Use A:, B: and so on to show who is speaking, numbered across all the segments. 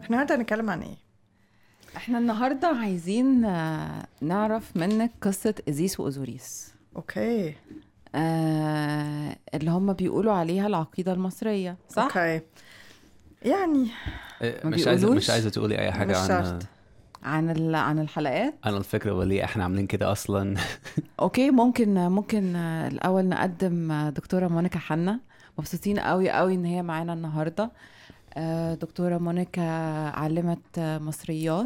A: احنا النهارده هنتكلم عن ايه؟
B: احنا النهارده عايزين آه، نعرف منك قصة إزيس وأوزوريس
A: اوكي
B: آه اللي هم بيقولوا عليها العقيدة المصرية صح؟
A: اوكي يعني
C: إيه،
B: ما
C: مش عايزه
B: بيقولوش؟
C: مش عايزه تقولي اي حاجه
A: مش
C: عن
A: شرط.
B: عن ال- عن الحلقات
C: عن الفكره وليه احنا عاملين كده اصلا
B: اوكي ممكن ممكن آه، الاول نقدم آه، دكتوره مونيكا حنا مبسوطين قوي قوي ان هي معانا النهارده آه، دكتوره مونيكا علمت آه، مصريات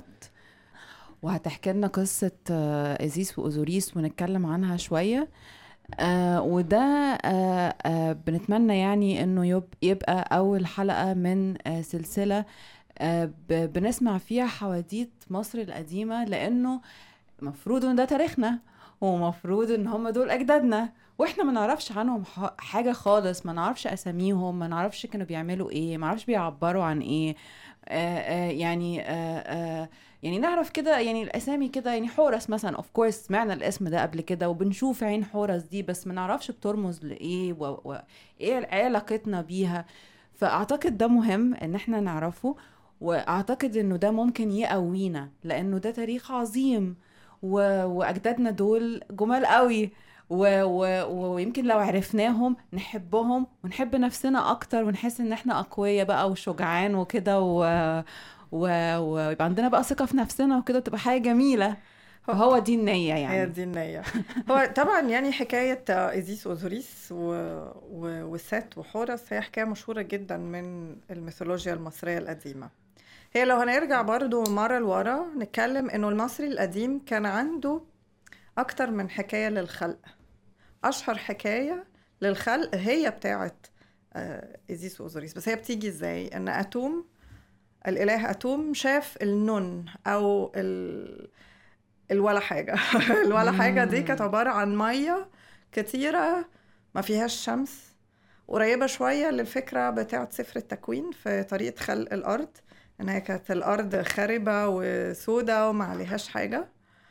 B: وهتحكي لنا قصه آه، ازيس واوزوريس ونتكلم عنها شويه آه وده آه آه بنتمنى يعني انه يب يبقى اول حلقه من آه سلسله آه ب- بنسمع فيها حواديت مصر القديمه لانه مفروض ان ده تاريخنا ومفروض ان هم دول اجدادنا واحنا ما نعرفش عنهم ح- حاجه خالص ما نعرفش اساميهم ما نعرفش كانوا بيعملوا ايه ما نعرفش بيعبروا عن ايه آه آه يعني آه آه يعني نعرف كده يعني الاسامي كده يعني حورس مثلا اوف كورس سمعنا الاسم ده قبل كده وبنشوف عين حورس دي بس ما نعرفش بترمز لايه وايه و... ايه إيه علاقتنا بيها فاعتقد ده مهم ان احنا نعرفه واعتقد انه ده ممكن يقوينا لانه ده تاريخ عظيم و... واجدادنا دول جمال قوي و... و... ويمكن لو عرفناهم نحبهم ونحب نفسنا اكتر ونحس ان احنا اقوياء بقى وشجعان وكده و... و... ويبقى عندنا بقى ثقة في نفسنا وكده تبقى حاجة جميلة فهو دي النية
A: هي
B: يعني
A: دي النية هو طبعا يعني حكاية إيزيس وأوزوريس و... و... وست وحورس هي حكاية مشهورة جدا من الميثولوجيا المصرية القديمة هي لو هنرجع برضو مرة لورا نتكلم إنه المصري القديم كان عنده أكتر من حكاية للخلق أشهر حكاية للخلق هي بتاعت آه، إيزيس وأوزوريس بس هي بتيجي إزاي إن أتوم الإله أتوم شاف النون أو ال... الولا حاجة الولا حاجة دي كانت عبارة عن مية كتيرة ما فيهاش شمس قريبة شوية للفكرة بتاعة سفر التكوين في طريقة خلق الأرض إن هي كانت الأرض خاربة وسودة وما عليهاش حاجة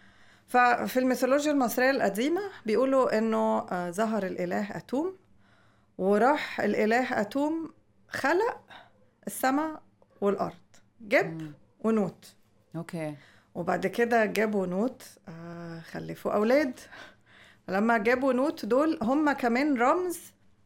A: ففي الميثولوجيا المصرية القديمة بيقولوا إنه آه، ظهر الإله أتوم وراح الإله أتوم خلق السماء والأرض جب
B: مم.
A: ونوت
B: اوكي
A: وبعد كده جابوا نوت آه خلفوا أولاد لما جابوا نوت دول هم كمان رمز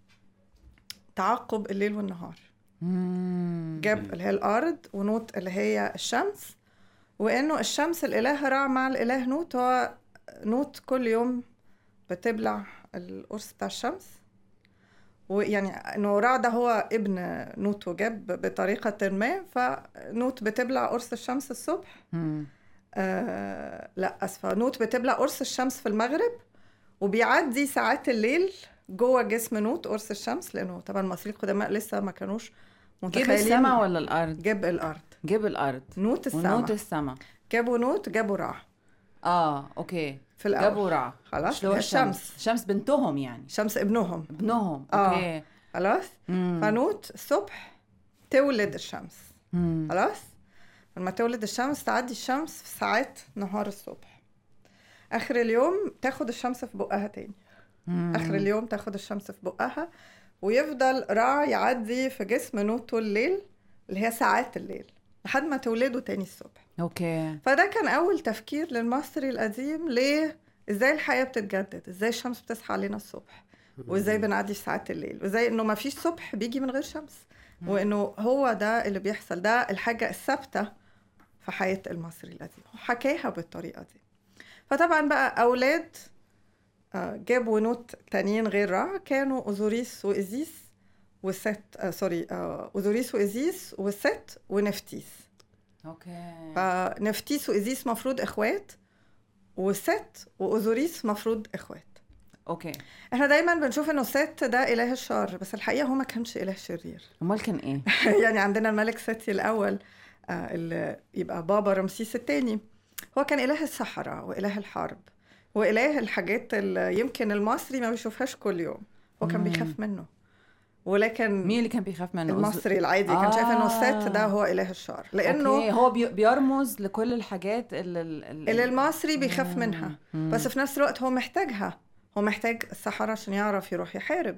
A: تعقب الليل والنهار
B: مم.
A: جاب اللي هي الأرض ونوت اللي هي الشمس وإنه الشمس الإله رع مع الإله نوت هو نوت كل يوم بتبلع القرص بتاع الشمس ويعني انه رع ده هو ابن نوت وجاب بطريقة ما فنوت بتبلع قرص الشمس الصبح
B: مم.
A: آه لا اسفه نوت بتبلع قرص الشمس في المغرب وبيعدي ساعات الليل جوه جسم نوت قرص الشمس لانه طبعا المصريين القدماء لسه ما كانوش
B: جيب
A: متخيلين
B: السما ولا الارض
A: جاب الارض
B: جيب الارض
A: نوت السما
B: ونوت السما
A: جابوا نوت جابوا رع
B: اه اوكي
A: في الاول
B: جابوا رع
A: خلاص
B: مش اللي هو
A: هي
B: الشمس الشمس بنتهم يعني
A: شمس ابنهم
B: ابنهم
A: آه.
B: اوكي
A: خلاص
B: مم.
A: فنوت الصبح تولد الشمس
B: مم.
A: خلاص لما تولد الشمس تعدي الشمس في ساعات نهار الصبح اخر اليوم تاخد الشمس في بقها تاني
B: مم.
A: اخر اليوم تاخد الشمس في بقها ويفضل رع يعدي في جسم نوت طول الليل اللي هي ساعات الليل لحد ما تولده تاني الصبح
B: اوكي
A: فده كان اول تفكير للمصري القديم ليه ازاي الحياه بتتجدد ازاي الشمس بتصحى علينا الصبح وازاي بنعدي في ساعات الليل وازاي انه ما فيش صبح بيجي من غير شمس وانه هو ده اللي بيحصل ده الحاجه الثابته في حياه المصري القديم وحكاها بالطريقه دي فطبعا بقى اولاد آه، جابوا نوت تانيين غير رع كانوا اوزوريس وايزيس وست آه سوري آه اوزوريس وايزيس وست ونفتيس
B: اوكي
A: فنفتيس وايزيس مفروض اخوات وست واوزوريس مفروض اخوات
B: اوكي
A: احنا دايما بنشوف انه ست ده اله الشر بس الحقيقه هو ما كانش اله شرير
B: امال كان ايه
A: يعني عندنا الملك ستي الاول آه، اللي يبقى بابا رمسيس الثاني هو كان اله الصحراء واله الحرب واله الحاجات اللي يمكن المصري ما بيشوفهاش كل يوم هو كان
B: مم.
A: بيخاف منه ولكن
B: مين اللي كان بيخاف منه
A: المصري العادي كان شايف انه الست ده
B: آه.
A: هو اله الشر لانه
B: اوكي هو بي- بيرمز لكل الحاجات اللي اللي,
A: اللي المصري بيخاف
B: مم.
A: منها
B: مم.
A: بس في نفس الوقت هو محتاجها هو محتاج الصحراء عشان يعرف يروح يحارب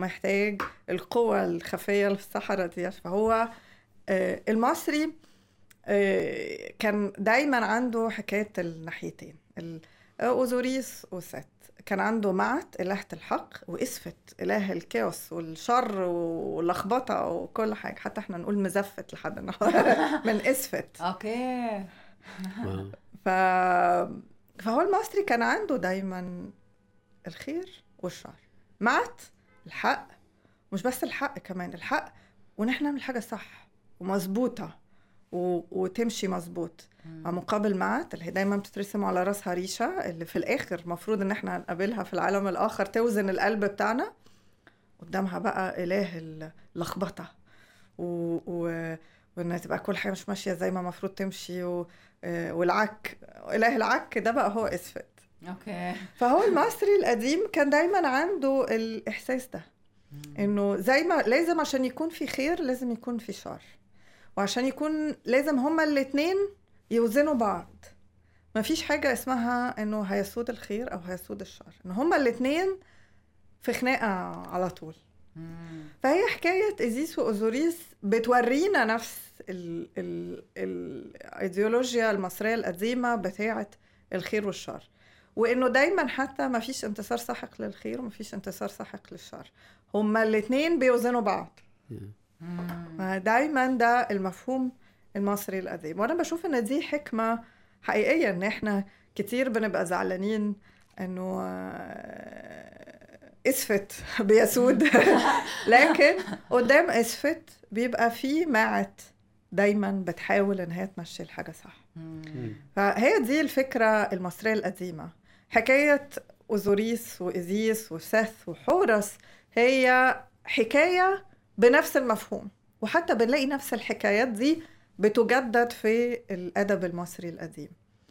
A: ومحتاج القوة الخفية اللي في الصحراء دي فهو آه، المصري آه، كان دايما عنده حكايه الناحيتين ال- اوزوريس وست كان عنده معت إلهة الحق وإسفت إله الكاوس والشر واللخبطة وكل حاجة حتى احنا نقول مزفت لحد النهارده من إسفت
B: اوكي
C: واو.
A: ف... فهو المصري كان عنده دايما الخير والشر معت الحق مش بس الحق كمان الحق ونحن نعمل حاجة صح ومظبوطة و... وتمشي مظبوط مقابل معت اللي هي دايما بتترسم على راسها ريشة اللي في الآخر مفروض إن احنا هنقابلها في العالم الآخر توزن القلب بتاعنا قدامها بقى إله اللخبطة و... و... وإن تبقى كل حاجة مش ماشية زي ما المفروض تمشي و... آه، والعك إله العك ده بقى هو إسفت
B: اوكي
A: فهو المصري القديم كان دايما عنده الإحساس ده إنه زي ما لازم عشان يكون في خير لازم يكون في شر وعشان يكون لازم هما الاتنين يوزنوا بعض ما فيش حاجة اسمها إنه هيسود الخير أو هيسود الشر إن هما الاتنين في خناقة على طول
B: مم.
A: فهي حكاية إزيس وأوزوريس بتورينا نفس ال ال الإيديولوجيا المصرية القديمة بتاعة الخير والشر وإنه دايما حتى ما فيش انتصار ساحق للخير وما فيش انتصار ساحق للشر هما الاتنين بيوزنوا بعض
B: مم.
A: دايما ده المفهوم المصري القديم وانا بشوف ان دي حكمه حقيقيه ان احنا كتير بنبقى زعلانين انه آه، اسفت بيسود لكن قدام اسفت بيبقى في معت دايما بتحاول ان هي تمشي الحاجه صح
B: مم.
A: فهي دي الفكرة المصرية القديمة حكاية أوزوريس وإزيس وسث وحورس هي حكاية بنفس المفهوم وحتى بنلاقي نفس الحكايات دي بتجدد في الأدب المصري القديم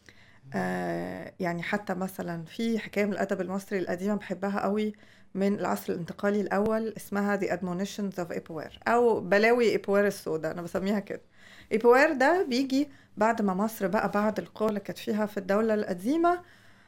A: آه يعني حتى مثلا في حكاية من الأدب المصري القديم بحبها قوي من العصر الانتقالي الأول اسمها The Admonitions of Ipuwer أو بلاوي إيبوير السوداء أنا بسميها كده إيبوير ده بيجي بعد ما مصر بقى بعد القوة اللي كانت فيها في الدولة القديمة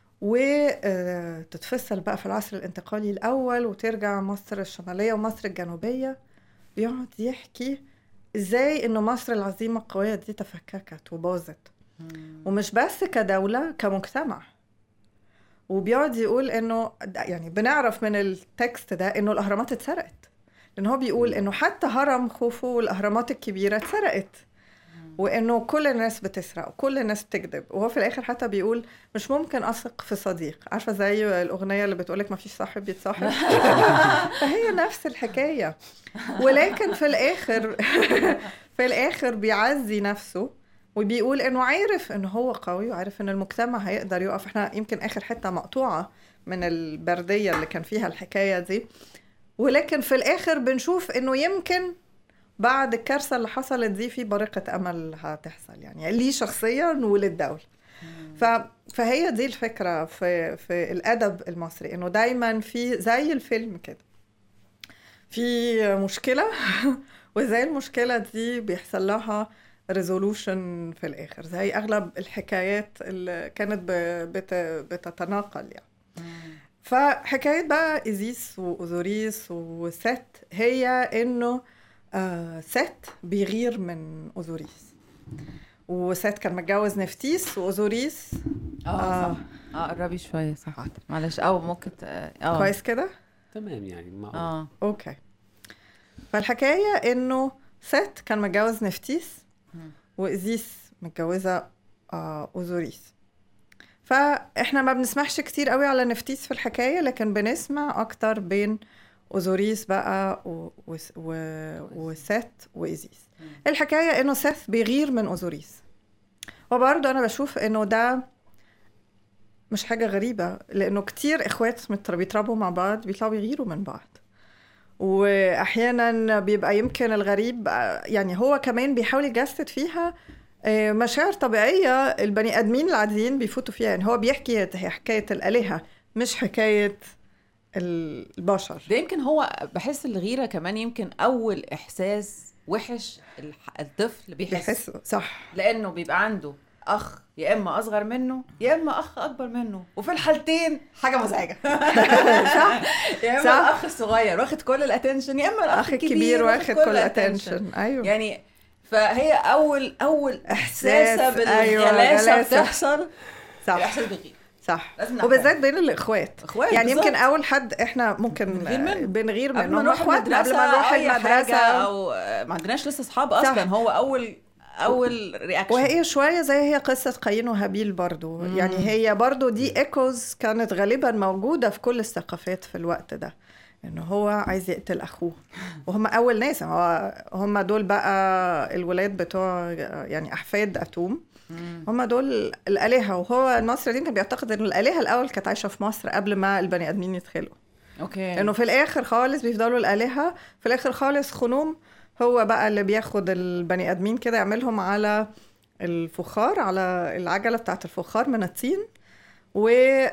A: وتتفصل بقى في العصر الانتقالي الأول وترجع مصر الشمالية ومصر الجنوبية بيقعد يحكي ازاي انه مصر العظيمة القوية دي تفككت وباظت
B: مم.
A: ومش بس كدولة كمجتمع وبيقعد يقول انه ده- يعني بنعرف من التكست ده انه الاهرامات اتسرقت لان هو بيقول انه حتى هرم خوفو والاهرامات الكبيرة اتسرقت وانه كل الناس بتسرق وكل الناس بتكذب وهو في الاخر حتى بيقول مش ممكن اثق في صديق عارفه زي الاغنيه اللي بتقولك ما فيش صاحب بيتصاحب فهي نفس الحكايه ولكن في الاخر في الاخر بيعزي نفسه وبيقول انه عارف انه هو قوي وعارف ان المجتمع هيقدر يقف احنا يمكن اخر حته مقطوعه من البرديه اللي كان فيها الحكايه دي ولكن في الاخر بنشوف انه يمكن بعد الكارثه اللي حصلت دي في بارقه امل هتحصل يعني ليه شخصيا وللدوله ف... فهي دي الفكره في في الادب المصري انه دايما في زي الفيلم كده في مشكله وزي المشكله دي بيحصل لها ريزولوشن في الاخر زي اغلب الحكايات اللي كانت ب... بت... بتتناقل يعني
B: مم.
A: فحكاية بقى إزيس وأوزوريس وست هي إنه آه ست بيغير من أوزوريس وست كان متجوز نفتيس وأوزوريس
B: اه
A: آه.
B: صح اه قربي شويه صح معلش او ممكن ت- اه
A: كويس كده؟
C: تمام يعني معقول
B: اه
A: أوكي فالحكاية إنه ست كان متجوز نفتيس
B: مم.
A: وإزيس متجوزة آه أوزوريس فإحنا ما بنسمعش كتير قوي على نفتيس في الحكاية لكن بنسمع أكتر بين أوزوريس بقى و... و... و... وست وإزيس
B: مم.
A: الحكاية إنه سث بيغير من أوزوريس وبرضه أنا بشوف إنه ده مش حاجة غريبة لأنه كتير إخوات متر- بيتربوا مع بعض بيطلعوا بيغيروا من بعض واحيانا بيبقى يمكن الغريب آه، يعني هو كمان بيحاول يجسد فيها آه، مشاعر طبيعيه البني ادمين العاديين بيفوتوا فيها يعني هو بيحكي هي حكايه الالهه مش حكايه البشر
B: ده يمكن هو بحس الغيره كمان يمكن اول احساس وحش الح- الطفل بيحس,
A: بيحس صح
B: لانه بيبقى عنده اخ يا اما اصغر منه يا اما اخ اكبر منه وفي الحالتين حاجه مزعجه
A: صح
B: يا اما
A: صح.
B: الاخ الصغير واخد كل الاتنشن يا اما الاخ
A: الاخ الكبير واخد كل اتنشن ايوه
B: يعني فهي اول اول
A: إحساس،
B: احساسه
A: أيوة،
B: بالغلاسه
A: غلاسة.
B: بتحصل
A: صح
B: الاحساس بغير
A: صح
B: لازم نعترف.
A: وبالذات بين الاخوات
B: اخوات
A: يعني
B: بالظبط.
A: يمكن اول حد احنا ممكن
B: بنغير منه.
A: بنغير
B: قبل
A: منه
B: ما
A: هم
B: نروح
A: اخواتنا
B: المدرسه
A: قبل ما نروح
B: أي حاجة
A: المدرسه
B: او ما عندناش لسه اصحاب اصلا
A: صح.
B: هو اول اول رياكشن
A: وهي شوية زي هي قصة قايين وهابيل برضو
B: مم.
A: يعني هي برضو دي ايكوز كانت غالبا موجودة في كل الثقافات في الوقت ده انه هو عايز يقتل اخوه وهم اول ناس هو هم دول بقى الولاد بتوع يعني احفاد اتوم
B: مم.
A: هم دول الالهه وهو المصري دي كان بيعتقد ان الالهه الاول كانت عايشه في مصر قبل ما البني ادمين يتخلقوا
B: اوكي
A: انه في الاخر خالص بيفضلوا الالهه في الاخر خالص خنوم هو بقى اللي بياخد البني ادمين كده يعملهم على الفخار على العجله بتاعت الفخار من الطين و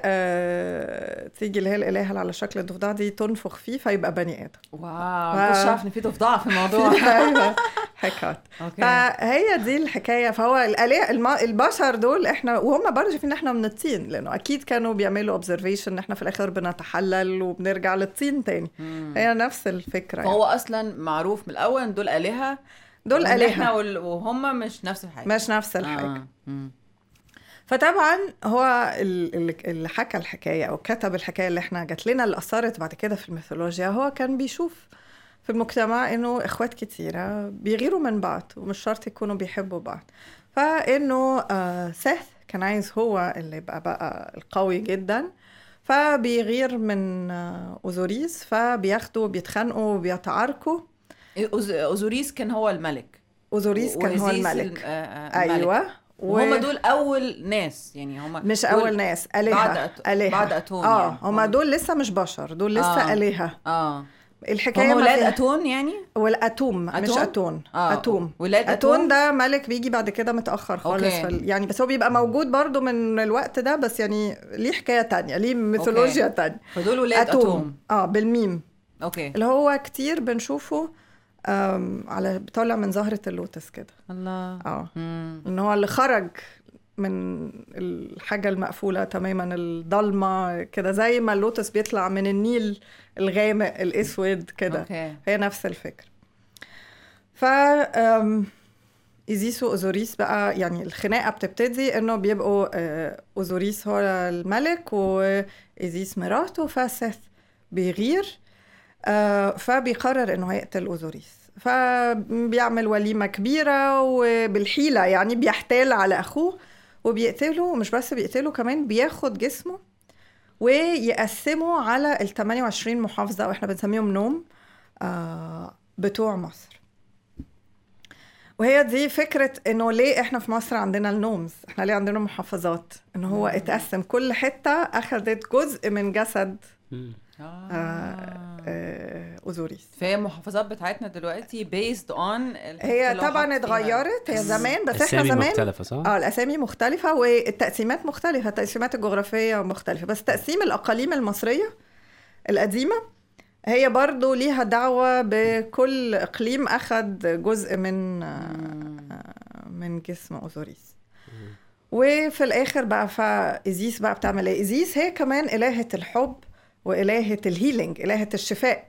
A: آه، تيجي اللي هي الالهه اللي على شكل الضفدع دي تنفخ فيه فيبقى بني ادم
B: واو ما كنتش عارف ان في ضفدع في الموضوع
A: أيوة، حكايات
B: اوكي
A: فهي دي الحكايه فهو الآلهة الم... البشر دول احنا وهم برضه شايفين ان احنا من الطين لانه اكيد كانوا بيعملوا اوبزرفيشن ان احنا في الاخر بنتحلل وبنرجع للطين تاني
B: مم.
A: هي نفس الفكره
B: فهو اصلا معروف من الاول ان دول الهه
A: دول
B: وإن
A: آلهة.
B: احنا وال- وهم مش نفس الحاجه
A: مش نفس الحاجه
B: آه. مم.
A: فطبعا هو ال- ال- اللي حكى الحكايه او كتب الحكايه اللي احنا جات لنا اللي اثرت بعد كده في الميثولوجيا هو كان بيشوف في المجتمع انه اخوات كتيره بيغيروا من بعض ومش شرط يكونوا بيحبوا بعض فانه آه سيث كان عايز هو اللي يبقى بقى القوي جدا فبيغير من آه اوزوريس فبياخدوا بيتخانقوا وبيتعاركوا
B: أوز- اوزوريس كان هو الملك
A: اوزوريس كان هو
B: وإيزيس
A: الملك
B: الم- آه، آه، الملك.
A: ايوه
B: وهم دول اول ناس يعني هم
A: مش
B: دول-
A: اول ناس آلهة
B: بعد أت-
A: آلهة
B: بعد أتون
A: اه
B: يعني.
A: هم
B: هم-
A: دول لسه مش بشر دول لسه
B: آه.
A: آلهة
B: اه
A: الحكايه
B: هم
A: ما
B: ولاد
A: فيها-
B: اتون يعني
A: والاتوم مش
B: أتون؟
A: اتون
B: آه،
A: اتوم
B: ولاد
A: اتون
B: أتون؟
A: ده ملك بيجي بعد كده متاخر خالص
B: أوكي.
A: فال... يعني بس هو بيبقى موجود برضو من الوقت ده بس يعني ليه حكايه تانية ليه ميثولوجيا
B: أوكي.
A: تانية
B: فدول ولاد
A: اتوم
B: اتوم
A: اه بالميم
B: اوكي
A: اللي هو كتير بنشوفه آم، على بيطلع من زهره اللوتس كده
B: الله
A: اه
B: مم.
A: ان هو اللي خرج من الحاجة المقفولة تماما الضلمة كده زي ما اللوتس بيطلع من النيل الغامق الأسود كده
B: اوكي
A: هي نفس الفكرة ف أم، إيزيس وأوزوريس بقى يعني الخناقة بتبتدي إنه بيبقوا آه، أوزوريس هو الملك وإيزيس مراته فسيث بيغير آه، فبيقرر إنه هيقتل أوزوريس فبيعمل وليمة كبيرة وبالحيلة يعني بيحتال على أخوه وبيقتله ومش بس بيقتله كمان بياخد جسمه ويقسمه على ال 28 محافظة واحنا بنسميهم نوم آه، بتوع مصر وهي دي فكرة انه ليه احنا في مصر عندنا النومز احنا ليه عندنا محافظات انه هو اتقسم كل حتة اخذت جزء من جسد
C: مم.
B: آه.
A: آه، اوزوريس
B: فهي المحافظات بتاعتنا دلوقتي based on
A: هي طبعا اتغيرت هي زمان بس احنا
C: اسامي
A: زمان
C: مختلفة صح؟
A: اه الاسامي مختلفه والتقسيمات مختلفه التقسيمات الجغرافيه مختلفه بس تقسيم الاقاليم المصريه القديمه هي برضو ليها دعوه بكل اقليم اخذ جزء من آه، من جسم اوزوريس وفي الاخر بقى فايزيس بقى بتعمل ايه ايزيس هي كمان الهه الحب والهه الهيلينج الهه الشفاء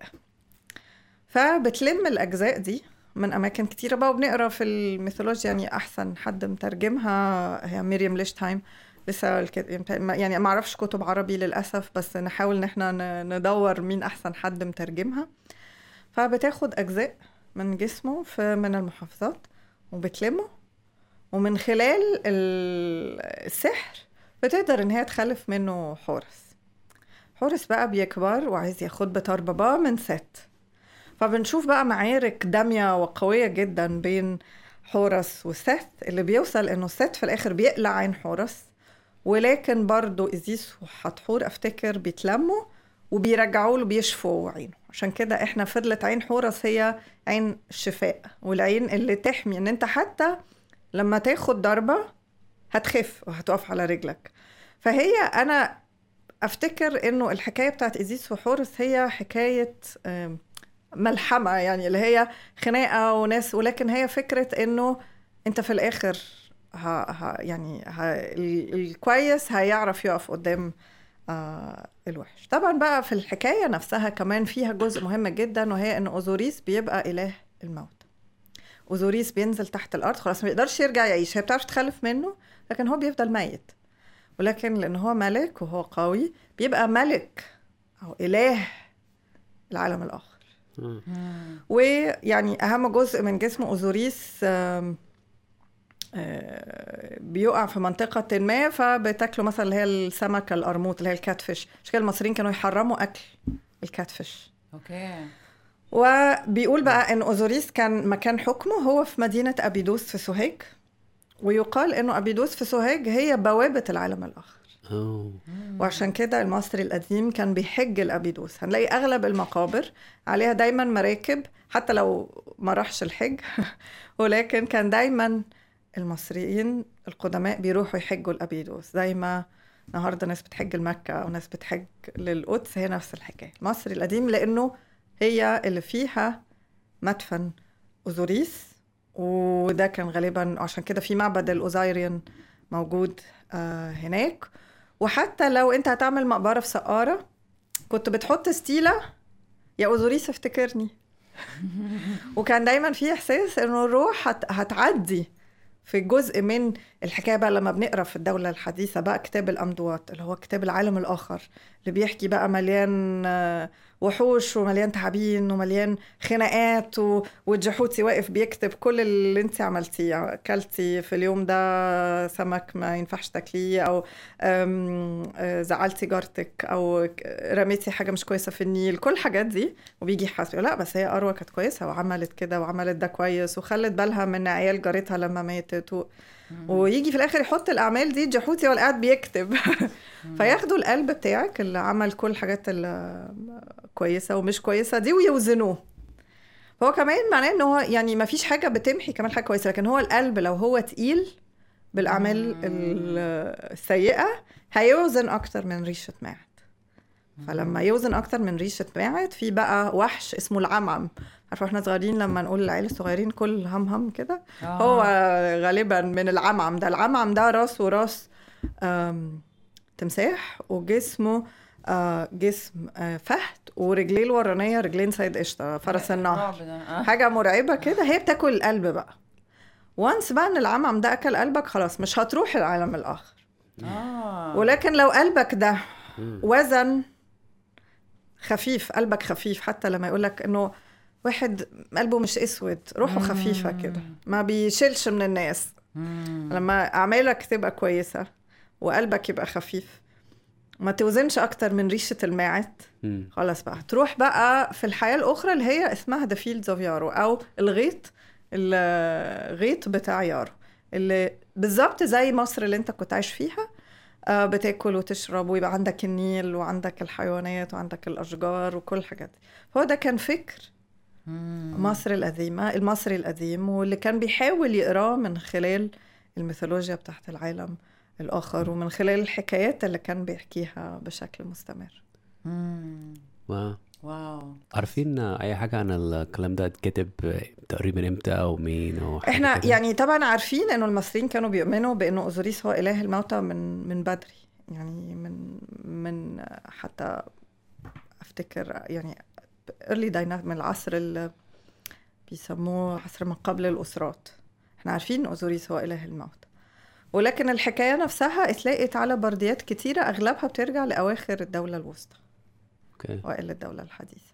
A: فبتلم الاجزاء دي من اماكن كتيره بقى وبنقرا في الميثولوجيا يعني احسن حد مترجمها هي ميريام ليشتايم لسه الك- يعني ما اعرفش كتب عربي للاسف بس نحاول ان احنا ن- ندور مين احسن حد مترجمها فبتاخد اجزاء من جسمه في من المحافظات وبتلمه ومن خلال ال- السحر بتقدر ان هي تخلف منه حورس حورس بقى بيكبر وعايز ياخد بطار باباه من ست فبنشوف بقى معارك دامية وقوية جدا بين حورس وست اللي بيوصل انه ست في الاخر بيقلع عين حورس ولكن برضو ازيس وحتحور افتكر بيتلموا وبيرجعوا له بيشفوا عينه عشان كده احنا فضلت عين حورس هي عين الشفاء والعين اللي تحمي ان انت حتى لما تاخد ضربة هتخف وهتقف على رجلك فهي انا افتكر انه الحكاية بتاعت ازيس وحورس هي حكاية آم، ملحمة يعني اللي هي خناقة وناس ولكن هي فكرة انه انت في الاخر ها ها يعني ها ال- الكويس هيعرف يقف قدام آه الوحش طبعا بقى في الحكاية نفسها كمان فيها جزء مهم جدا وهي ان اوزوريس بيبقى اله الموت اوزوريس بينزل تحت الارض خلاص ما بيقدرش يرجع يعيش هي بتعرف تخلف منه لكن هو بيفضل ميت ولكن لان هو ملك وهو قوي بيبقى ملك او اله العالم الاخر
C: آه.
A: ويعني اهم جزء من جسم اوزوريس آم، آه، بيقع في منطقة ما فبتاكله مثلا اللي هي السمكة القرموط اللي هي الكاتفش عشان كده المصريين كانوا يحرموا أكل الكاتفش
B: اوكي
A: وبيقول بقى ان اوزوريس كان مكان حكمه هو في مدينه ابيدوس في سوهاج ويقال انه ابيدوس في سوهاج هي بوابه العالم الاخر
C: أوه.
A: وعشان كده المصري القديم كان بيحج الابيدوس هنلاقي اغلب المقابر عليها دايما مراكب حتى لو ما راحش الحج ولكن كان دايما المصريين القدماء بيروحوا يحجوا الابيدوس زي ما النهارده ناس بتحج لمكه او ناس بتحج للقدس هي نفس الحكايه المصري القديم لانه هي اللي فيها مدفن اوزوريس وده كان غالبا عشان كده في معبد الاوزايريان موجود آه هناك وحتى لو انت هتعمل مقبره في سقاره كنت بتحط ستيله يا اوزوريس افتكرني وكان دايما في احساس انه الروح هت... هتعدي في جزء من الحكايه بقى لما بنقرا في الدوله الحديثه بقى كتاب الامدوات اللي هو كتاب العالم الاخر اللي بيحكي بقى مليان آه، وحوش ومليان تعابين ومليان خناقات و... والجحوتي واقف بيكتب كل اللي انت عملتيه اكلتي في اليوم ده سمك ما ينفعش تاكليه او أم، آه، زعلتي جارتك او ك- رميتي حاجه مش كويسه في النيل كل الحاجات دي وبيجي يحاسب لا بس هي اروى كانت كويسه وعملت كده وعملت ده كويس وخلت بالها من عيال جارتها لما ماتت و... ويجي في الاخر يحط الاعمال دي جحوتي ولا قاعد بيكتب فياخدوا القلب بتاعك اللي عمل كل الحاجات الكويسه ومش كويسه دي ويوزنوه فهو كمان معناه ان هو يعني ما فيش حاجه بتمحي كمان حاجه كويسه لكن هو القلب لو هو تقيل بالاعمال ال- السيئه هيوزن اكتر من ريشه معد فلما يوزن اكتر من ريشه معد في بقى وحش اسمه العمعم عارفه احنا صغيرين لما نقول للعيال الصغيرين كل هم هم كده هو غالبا من العمعم ده العمعم ده راس وراس آم، تمساح وجسمه آه، جسم آه، فهد ورجليه الورانيه رجلين سيد قشطه فرس النهر حاجه مرعبه كده هي بتاكل القلب بقى وانس بقى ان العمعم ده اكل قلبك خلاص مش هتروح العالم الاخر
B: اه
A: ولكن لو قلبك ده
C: مم.
A: وزن خفيف قلبك خفيف حتى لما يقولك انه واحد قلبه مش اسود روحه خفيفه كده ما بيشيلش من الناس
B: مم.
A: لما اعمالك تبقى كويسه وقلبك يبقى خفيف ما توزنش اكتر من ريشه الماعت
C: مم.
A: خلاص بقى تروح بقى في الحياه الاخرى اللي هي اسمها ذا فيلدز اوف يارو او الغيط الغيط بتاع يارو اللي بالظبط زي مصر اللي انت كنت عايش فيها آه، بتاكل وتشرب ويبقى عندك النيل وعندك الحيوانات وعندك الاشجار وكل الحاجات دي هو ده كان فكر
B: مم.
A: مصر القديمة المصري القديم واللي كان بيحاول يقراه من خلال الميثولوجيا بتاعت العالم الآخر ومن خلال الحكايات اللي كان بيحكيها بشكل مستمر
B: مم.
C: واو
B: واو
C: عارفين اي حاجه عن الكلام ده اتكتب تقريبا امتى او مين او حاجة
A: احنا
C: كده؟
A: يعني طبعا عارفين انه المصريين كانوا بيؤمنوا بانه اوزوريس هو اله الموتى من من بدري يعني من من حتى افتكر يعني early dynamic من العصر اللي بيسموه عصر ما قبل الاسرات احنا عارفين ان اوزوريس هو اله الموت ولكن الحكايه نفسها اتلاقت على برديات كتيره اغلبها بترجع لاواخر الدوله الوسطى
C: اوكي
A: اوائل الدوله الحديثه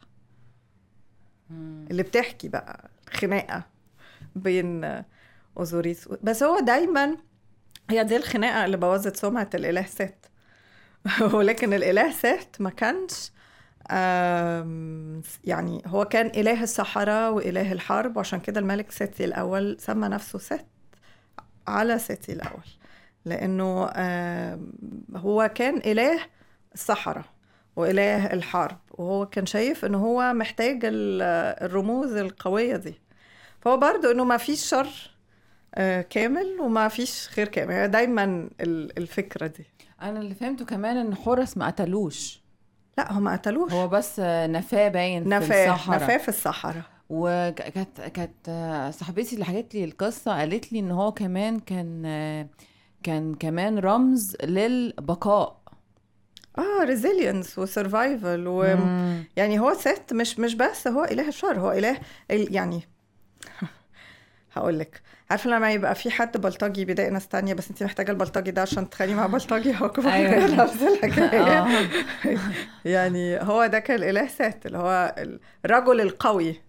B: مم.
A: اللي بتحكي بقى خناقه بين اوزوريس و- بس هو دايما هي دي الخناقه اللي بوظت سمعه الاله سات ولكن الاله سات ما كانش آم، يعني هو كان اله الصحراء واله الحرب وعشان كده الملك ساتي الاول سمى نفسه سات على ساتي الاول لانه آم، هو كان اله الصحراء واله الحرب وهو كان شايف ان هو محتاج ال- الرموز القويه دي فهو برضو انه ما فيش شر آه، كامل وما فيش خير كامل هي دايما ال- الفكره دي
B: انا اللي فهمته كمان ان حورس ما قتلوش
A: لا هم قتلوش
B: هو بس نفاه باين في
A: نفاه
B: الصحراء
A: نفاه في الصحراء
B: وكانت كانت صاحبتي اللي حكت لي القصه قالت لي ان هو كمان كان كان كمان رمز للبقاء
A: اه ريزيلينس وسرفايفل ويعني
B: مم.
A: هو ست مش مش بس هو اله الشر هو اله ال- يعني هقول لك عارفه لما يبقى في حد بلطجي بيضايق ناس تانية بس انت محتاجه البلطجي ده عشان تتخانقي مع بلطجي هو كمان
B: أيوة.
A: نفس الحكايه
B: آه.
A: يعني هو ده كان الاله سات اللي هو الرجل القوي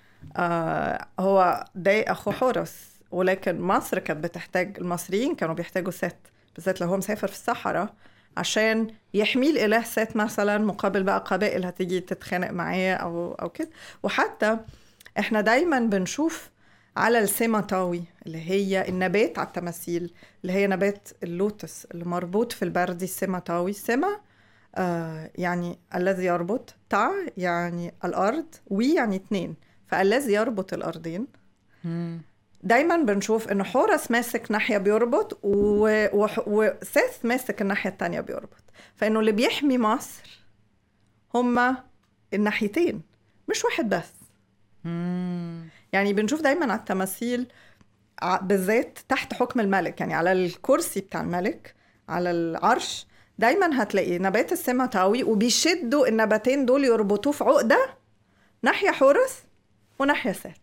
A: آه هو ضايق اخو حورس ولكن مصر كانت بتحتاج المصريين كانوا بيحتاجوا سات بالذات لو هو مسافر في الصحراء عشان يحميه الاله سات مثلا مقابل بقى قبائل هتيجي تتخانق معاه او او كده وحتى احنا دايما بنشوف على السيماتاوي اللي هي النبات على التماثيل اللي هي نبات اللوتس اللي مربوط في البردي السيماتاوي السما آه يعني الذي يربط تع يعني الأرض وي يعني اتنين فالذي يربط الأرضين
B: مم.
A: دايما بنشوف ان حورس ماسك ناحيه بيربط و... وح... وسيث ماسك الناحيه التانية بيربط فانه اللي بيحمي مصر هما الناحيتين مش واحد بس
B: مم.
A: يعني بنشوف دايما على التماثيل ع- بالذات تحت حكم الملك يعني على الكرسي بتاع الملك على العرش دايما هتلاقي نبات السماتاوي وبيشدوا النباتين دول يربطوه في عقده ناحيه حورس وناحيه سات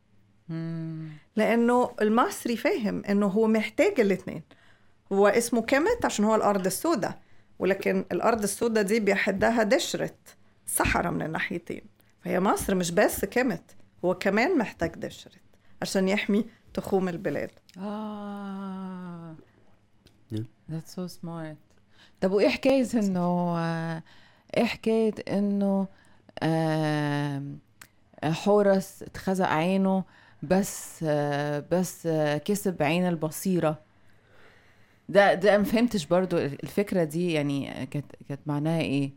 B: مم.
A: لانه المصري فاهم انه هو محتاج الاثنين هو اسمه كمت عشان هو الارض السوداء ولكن الارض السوداء دي بيحدها دشرة صحراء من الناحيتين فهي مصر مش بس كمت هو كمان محتاج دشرة عشان يحمي تخوم البلاد
B: اه
C: Yeah.
B: That's so smart طب وايه حكاية انه آه، ايه حكاية انه آم، حورس اتخزق عينه بس آه، بس آه، كسب عين البصيرة ده ده ما فهمتش برضو الفكرة دي يعني كانت كانت معناها ايه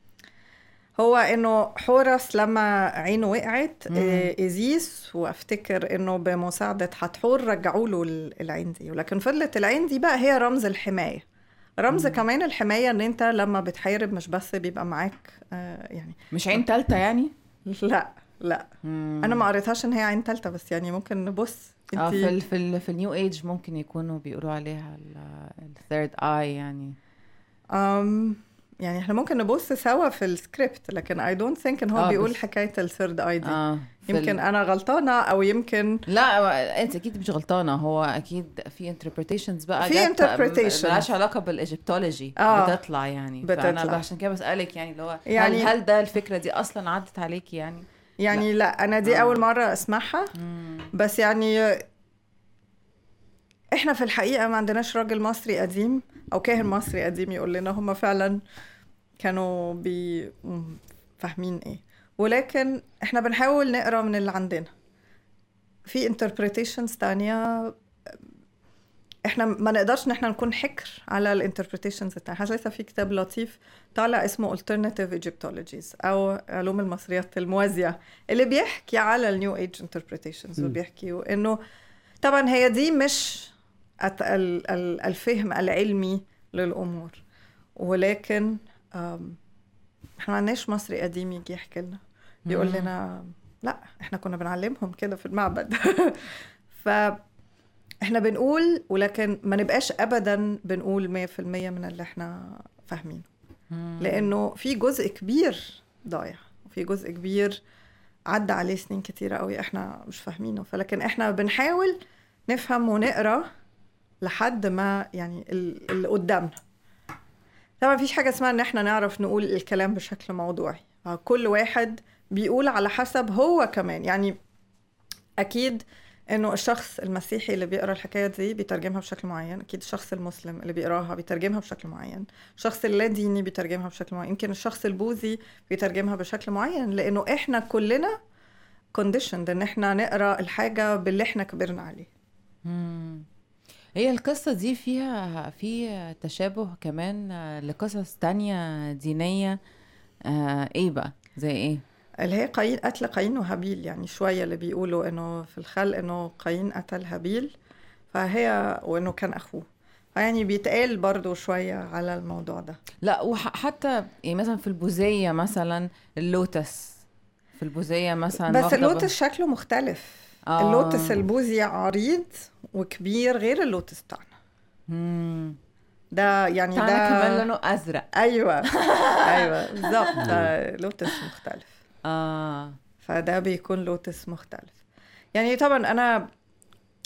A: هو انه حورس لما عينه وقعت
B: مم.
A: آه، ازيس وافتكر انه بمساعده حتحور رجعوا له ال- العين دي ولكن فضلت العين دي بقى هي رمز الحمايه رمز كمان الحمايه ان انت لما بتحارب مش بس بيبقى معاك آه، يعني
B: مش عين تالتة يعني
A: لا لا
B: مم.
A: انا ما قريتهاش ان هي عين تالتة بس يعني ممكن نبص
B: اه في ال
A: انت
B: في ال في النيو ايج ممكن يكونوا بيقولوا عليها الثيرد اي يعني
A: أم يعني احنا ممكن نبص سوا في السكريبت لكن اي دونت ثينك ان هو
B: آه،
A: بيقول
B: بس-
A: حكايه الثيرد اي دي
B: اه في
A: يمكن
B: ال...
A: انا غلطانه او يمكن
B: لا انت اكيد مش غلطانه هو اكيد في interpretations بقى
A: في
B: جت
A: interpretations.
B: ملهاش علاقه بالايجيبتولوجي
A: آه.
B: بتطلع يعني فانا
A: بتطلع.
B: عشان كده بسالك يعني اللي هو
A: يعني-
B: هل هل ده الفكره دي اصلا عدت عليكي يعني
A: يعني لا, لا انا دي
B: آه.
A: اول مره اسمعها بس يعني احنا في الحقيقه ما عندناش راجل مصري قديم او كاهن مصري قديم يقول لنا هم فعلا كانوا بي م- فاهمين ايه ولكن احنا بنحاول نقرا من اللي عندنا في interpretations تانية احنا ما نقدرش ان احنا نكون حكر على الانتربريتيشنز التانية حتى لسه في كتاب لطيف طالع اسمه alternative Egyptologies او علوم المصريات الموازية اللي بيحكي على النيو ايج انتربريتيشنز
C: مم.
A: وبيحكي انه طبعا هي دي مش الت- ال- ال- الفهم العلمي للامور ولكن أم، احنا ما عندناش مصري قديم يجي يحكي لنا يقول
B: مم.
A: لنا لا احنا كنا بنعلمهم كده في المعبد ف احنا بنقول ولكن ما نبقاش ابدا بنقول 100% من اللي احنا فاهمينه
B: مم.
A: لانه في جزء كبير ضايع وفي جزء كبير عدى عليه سنين كتيرة قوي احنا مش فاهمينه فلكن احنا بنحاول نفهم ونقرا لحد ما يعني ال- اللي قدامنا طبعا مفيش حاجة اسمها ان احنا نعرف نقول الكلام بشكل موضوعي كل واحد بيقول على حسب هو كمان يعني اكيد انه الشخص المسيحي اللي بيقرا الحكايه دي بيترجمها بشكل معين اكيد الشخص المسلم اللي بيقراها بيترجمها بشكل معين الشخص اللاديني بيترجمها بشكل معين يمكن الشخص البوذي بيترجمها بشكل معين لانه احنا كلنا كونديشند ان احنا نقرا الحاجه باللي احنا كبرنا عليه
B: مم. هي القصة دي فيها في تشابه كمان آه، لقصص تانية دينية آه ايه بقى زي ايه
A: اللي هي قايين قتل قايين وهابيل يعني شويه اللي بيقولوا انه في الخلق انه قايين قتل هابيل فهي وانه كان اخوه فيعني بيتقال برضو شويه على الموضوع ده
B: لا وحتى يعني مثلا في البوذية مثلا اللوتس في البوذية مثلا
A: بس
B: واخدة
A: اللوتس شكله مختلف
B: آه.
A: اللوتس البوذي عريض وكبير غير اللوتس بتاعنا
B: مم.
A: ده يعني
B: بتاعنا
A: ده
B: كمان لونه ازرق
A: ايوه ايوه بالظبط ده لوتس مختلف
B: اه
A: فده بيكون لوتس مختلف يعني طبعا انا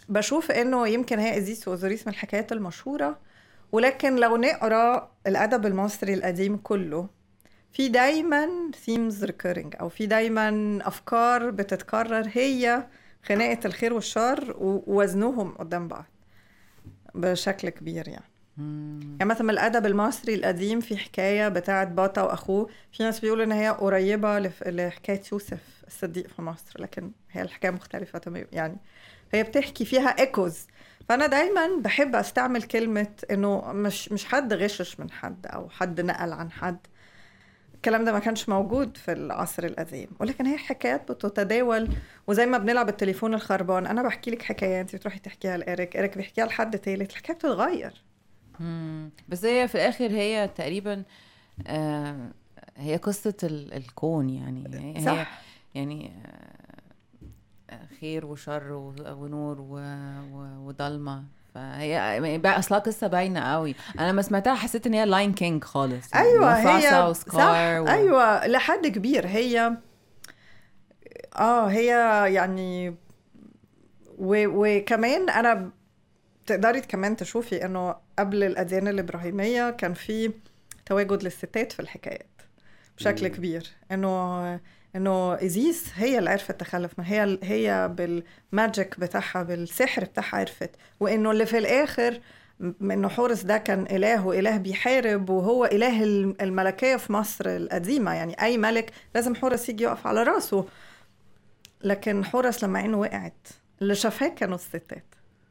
A: بشوف انه يمكن هي ازيس واوزوريس من الحكايات المشهوره ولكن لو نقرا الادب المصري القديم كله في دايما ثيمز ريكيرنج او في دايما افكار بتتكرر هي خناقه الخير والشر ووزنهم قدام بعض بشكل كبير يعني يعني مثلا من الادب المصري القديم في حكايه بتاعت باطا واخوه في ناس بيقولوا ان هي قريبه لف- لحكايه يوسف الصديق في مصر لكن هي الحكايه مختلفه تماما يعني هي بتحكي فيها ايكوز فانا دايما بحب استعمل كلمه انه مش مش حد غشش من حد او حد نقل عن حد الكلام ده ما كانش موجود في العصر القديم ولكن هي حكايات بتتداول وزي ما بنلعب التليفون الخربان انا بحكي لك حكايه انت بتروحي تحكيها لايريك ايريك بيحكيها لحد تالت الحكايه بتتغير
B: مم. بس هي في الاخر هي تقريبا آه هي قصة ال- الكون يعني هي
A: صح.
B: يعني آه، خير وشر و- ونور و- و- وضلمة فهي بقى اصلها قصه باينه قوي انا لما سمعتها حسيت ان هي لاين كينج خالص يعني
A: ايوه
B: مفاسة
A: هي
B: وسكار
A: صح ايوه لحد كبير هي اه هي يعني و... وكمان انا تقدري كمان تشوفي انه قبل الاديان الابراهيميه كان في تواجد للستات في الحكايات بشكل
C: مم.
A: كبير انه انه ايزيس هي اللي عرفت تخلف ما هي هي بالماجيك بتاعها بالسحر بتاعها عرفت وانه اللي في الاخر م- انه حورس ده كان اله واله بيحارب وهو اله الم- الملكيه في مصر القديمه يعني اي ملك لازم حورس يجي يقف على راسه لكن حورس لما عينه وقعت اللي شافاه كانوا الستات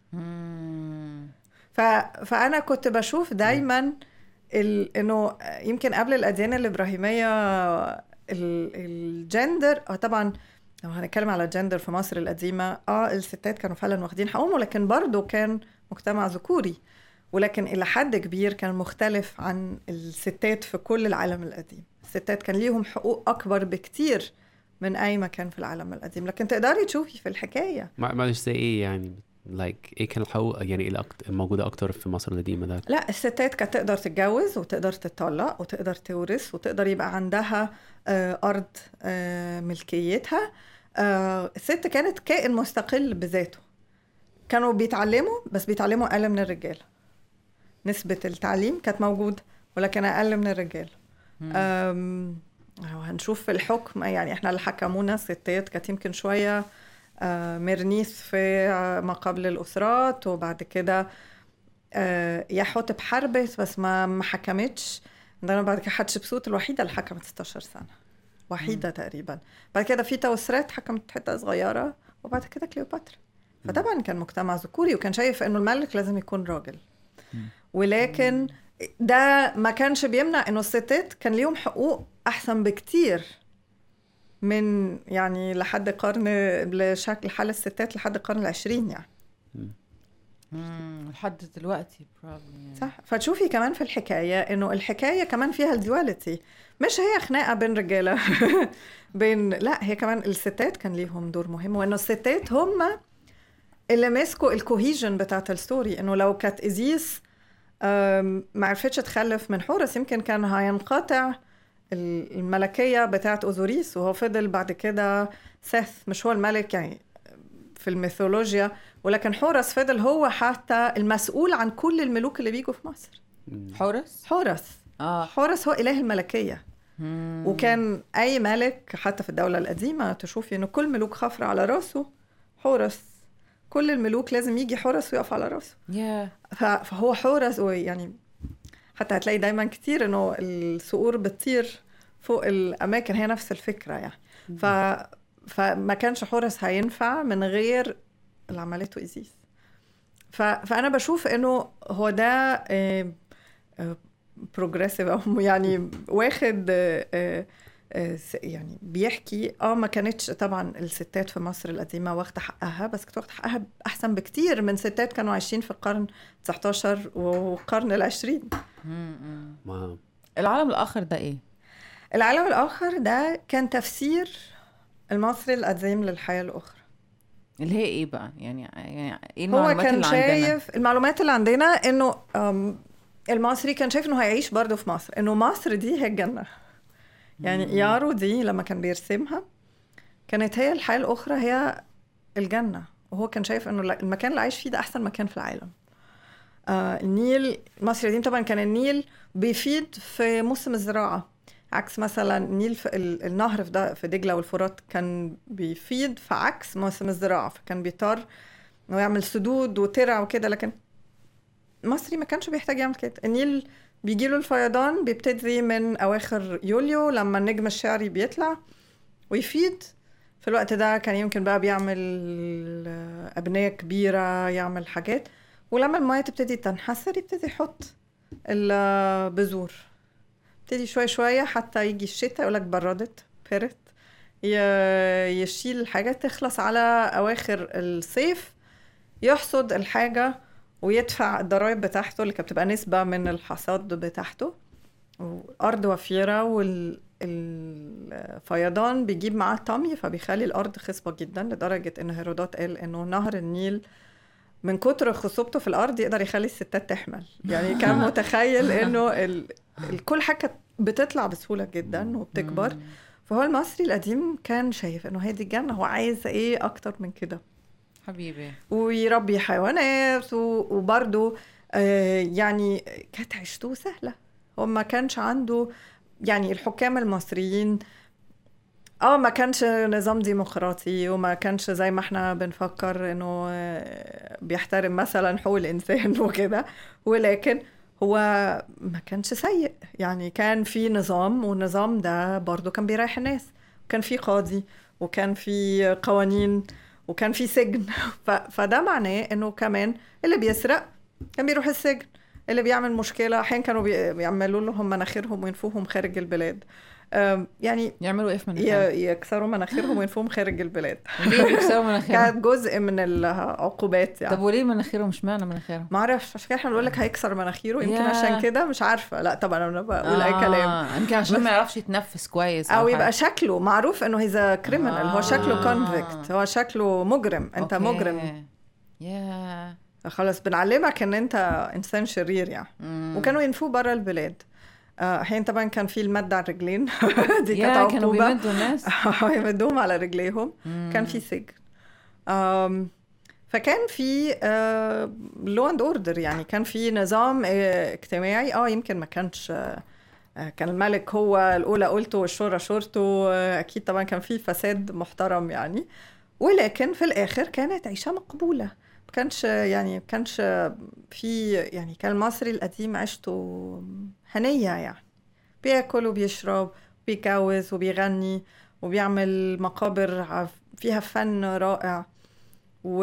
B: مم.
A: ف... فانا كنت بشوف دايما ال... انه يمكن قبل الاديان الابراهيميه ال... الجندر اه طبعا لو هنتكلم على الجندر في مصر القديمه اه الستات كانوا فعلا واخدين حقهم ولكن برضه كان مجتمع ذكوري ولكن الى حد كبير كان مختلف عن الستات في كل العالم القديم الستات كان ليهم حقوق اكبر بكتير من اي مكان في العالم القديم لكن تقدري تشوفي في الحكايه
C: ما معلش زي ايه يعني لايك ايه كان الحقوق يعني ايه الأكت- الموجوده اكتر في مصر القديمه ده
A: لا الستات كانت تقدر تتجوز وتقدر تطلق وتقدر تورث وتقدر يبقى عندها آه، أرض آه، ملكيتها آه، الست كانت كائن مستقل بذاته كانوا بيتعلموا بس بيتعلموا أقل من الرجال نسبة التعليم كانت موجودة ولكن أقل من الرجال أم، لو هنشوف في الحكم يعني احنا اللي حكمونا ستات كانت يمكن شوية آه، مرنيس في آه، ما قبل الأسرات وبعد كده آه، يا حتب حربت بس ما ما حكمتش عندنا بعد كده حتشبسوت الوحيدة اللي حكمت 16 سنة وحيدة تقريبا بعد كده في توسرات حكمت حتة صغيرة وبعد كده كليوباترا فطبعا كان مجتمع ذكوري وكان شايف انه الملك لازم يكون راجل ولكن ده ما كانش بيمنع انه الستات كان ليهم حقوق احسن بكتير من يعني لحد قرن لشكل حال الستات لحد القرن العشرين يعني
B: مم. لحد دلوقتي probably يعني.
A: صح فتشوفي كمان في الحكايه انه الحكايه كمان فيها الديواليتي مش هي خناقه بين رجاله بين لا هي كمان الستات كان ليهم دور مهم وانه الستات هم اللي مسكوا الكوهيجن بتاعت الستوري انه لو كانت ازيس أم، ما عرفتش تخلف من حورس يمكن كان هينقطع ال- الملكيه بتاعت اوزوريس وهو فضل بعد كده سيث مش هو الملك يعني في الميثولوجيا ولكن حورس فضل هو حتى المسؤول عن كل الملوك اللي بيجوا في مصر
C: مم.
B: حورس
A: حورس
B: اه
A: حورس هو إله الملكية
B: مم.
A: وكان أي ملك حتى في الدولة القديمة تشوفي إنه كل ملوك خفر على راسه حورس كل الملوك لازم يجي حورس ويقف على راسه
B: يا
A: ف- فهو حورس ويعني حتى هتلاقي دايما كتير إنه الصقور بتطير فوق الأماكن هي نفس الفكرة يعني ف فما كانش حورس هينفع من غير اللي عملته إيزيس ف... فأنا بشوف إنه هو ده بروجريسيف أو يعني واخد آه، آه، آه، س- يعني بيحكي اه ما كانتش طبعا الستات في مصر القديمه واخده حقها بس كانت واخده حقها احسن بكتير من ستات كانوا عايشين في القرن 19 والقرن العشرين
B: مم. مم.
C: واو
B: العالم الاخر ده ايه
A: العالم الاخر ده كان تفسير المصري القديم للحياه الاخرى
B: اللي هي ايه بقى يعني يعني ايه
A: هو
B: المعلومات
A: كان
B: اللي عندنا
A: شايف المعلومات اللي عندنا انه أم، المصري كان شايف انه هيعيش برضه في مصر انه مصر دي هي الجنه يعني يارو دي لما كان بيرسمها كانت هي الحياه الاخرى هي الجنه وهو كان شايف انه لا- المكان اللي عايش فيه ده احسن مكان في العالم آه النيل مصر القديم طبعا كان النيل بيفيد في موسم الزراعه عكس مثلا النيل في ال- النهر في, ده في دجله والفرات كان بيفيد في عكس موسم الزراعه فكان بيضطر انه يعمل سدود وترع وكده لكن مصري ما كانش بيحتاج يعمل كده النيل بيجيله الفيضان بيبتدي من اواخر يوليو لما النجم الشعري بيطلع ويفيد في الوقت ده كان يمكن بقى بيعمل آه، أبنية كبيرة يعمل حاجات ولما المية تبتدي تنحسر يبتدي يحط البذور يبتدي شوية شوية حتى يجي الشتاء يقولك بردت بردت ي- يشيل الحاجة تخلص على أواخر الصيف يحصد الحاجة ويدفع الضرايب بتاعته اللي كانت بتبقى نسبة من الحصاد بتاعته والأرض وفيرة والفيضان بيجيب معاه طمي فبيخلي الأرض خصبة جدا لدرجة إن هيرودوت قال إنه نهر النيل من كتر خصوبته في الأرض يقدر يخلي الستات تحمل يعني كان متخيل إنه ال... ال- كل حاجة كانت بتطلع بسهولة جدا وبتكبر فهو المصري القديم كان شايف إنه هي دي الجنة هو عايز إيه أكتر من كده
B: حبيبي
A: ويربي حيوانات و- وبرضه آه، يعني كانت عيشته سهلة هو ما كانش عنده يعني الحكام المصريين اه ما كانش نظام ديمقراطي وما كانش زي ما احنا بنفكر انه آه، بيحترم مثلا حقوق الانسان وكده ولكن هو ما كانش سيء يعني كان في نظام والنظام ده برضه كان بيريح الناس كان في قاضي وكان في قوانين وكان في سجن ف... فده معناه انه كمان اللي بيسرق كان بيروح السجن اللي بيعمل مشكلة أحيانا كانوا بي- بيعملوا لهم مناخيرهم وينفوهم خارج البلاد أم، يعني
B: يعملوا ايه في مناخيرهم؟
A: ي- يكسروا مناخيرهم وينفوهم خارج البلاد
B: ليه بيكسروا مناخيرهم؟
A: كانت جزء من العقوبات
B: طب
A: يعني
B: وليه مناخيرهم مش معنى مناخيرهم؟
A: ما اعرفش عشان كده احنا بنقول لك هيكسر مناخيره يمكن
B: ياه.
A: عشان كده مش عارفه لا طبعا انا بقول اي كلام
B: آه، يمكن عشان ما يعرفش يتنفس كويس
A: او
B: حاجة.
A: يبقى شكله معروف انه هيز كريمنال هو شكله
B: آه.
A: كونفكت هو شكله مجرم انت
B: أوكي.
A: مجرم
B: يا
A: خلاص بنعلمك ان انت انسان شرير يعني
B: مم.
A: وكانوا ينفوه بره البلاد آه، احيانا طبعا كان في المد على الرجلين دي كانت
B: يا كانوا
A: عقوبه
B: بيمدوا الناس
A: يمدوهم على رجليهم كان في سجن آم، فكان في لو اند اوردر يعني كان في نظام آه، اجتماعي اه يمكن ما كانش آه، آه، كان الملك هو الاولى قلته والشورى شورته آه، اكيد طبعا كان في فساد محترم يعني ولكن في الاخر كانت عيشه مقبوله ما كانش يعني ما كانش في يعني كان المصري القديم عيشته هنيه يعني بياكل وبيشرب بيتجوز وبيغني وبيعمل مقابر عف- فيها فن رائع و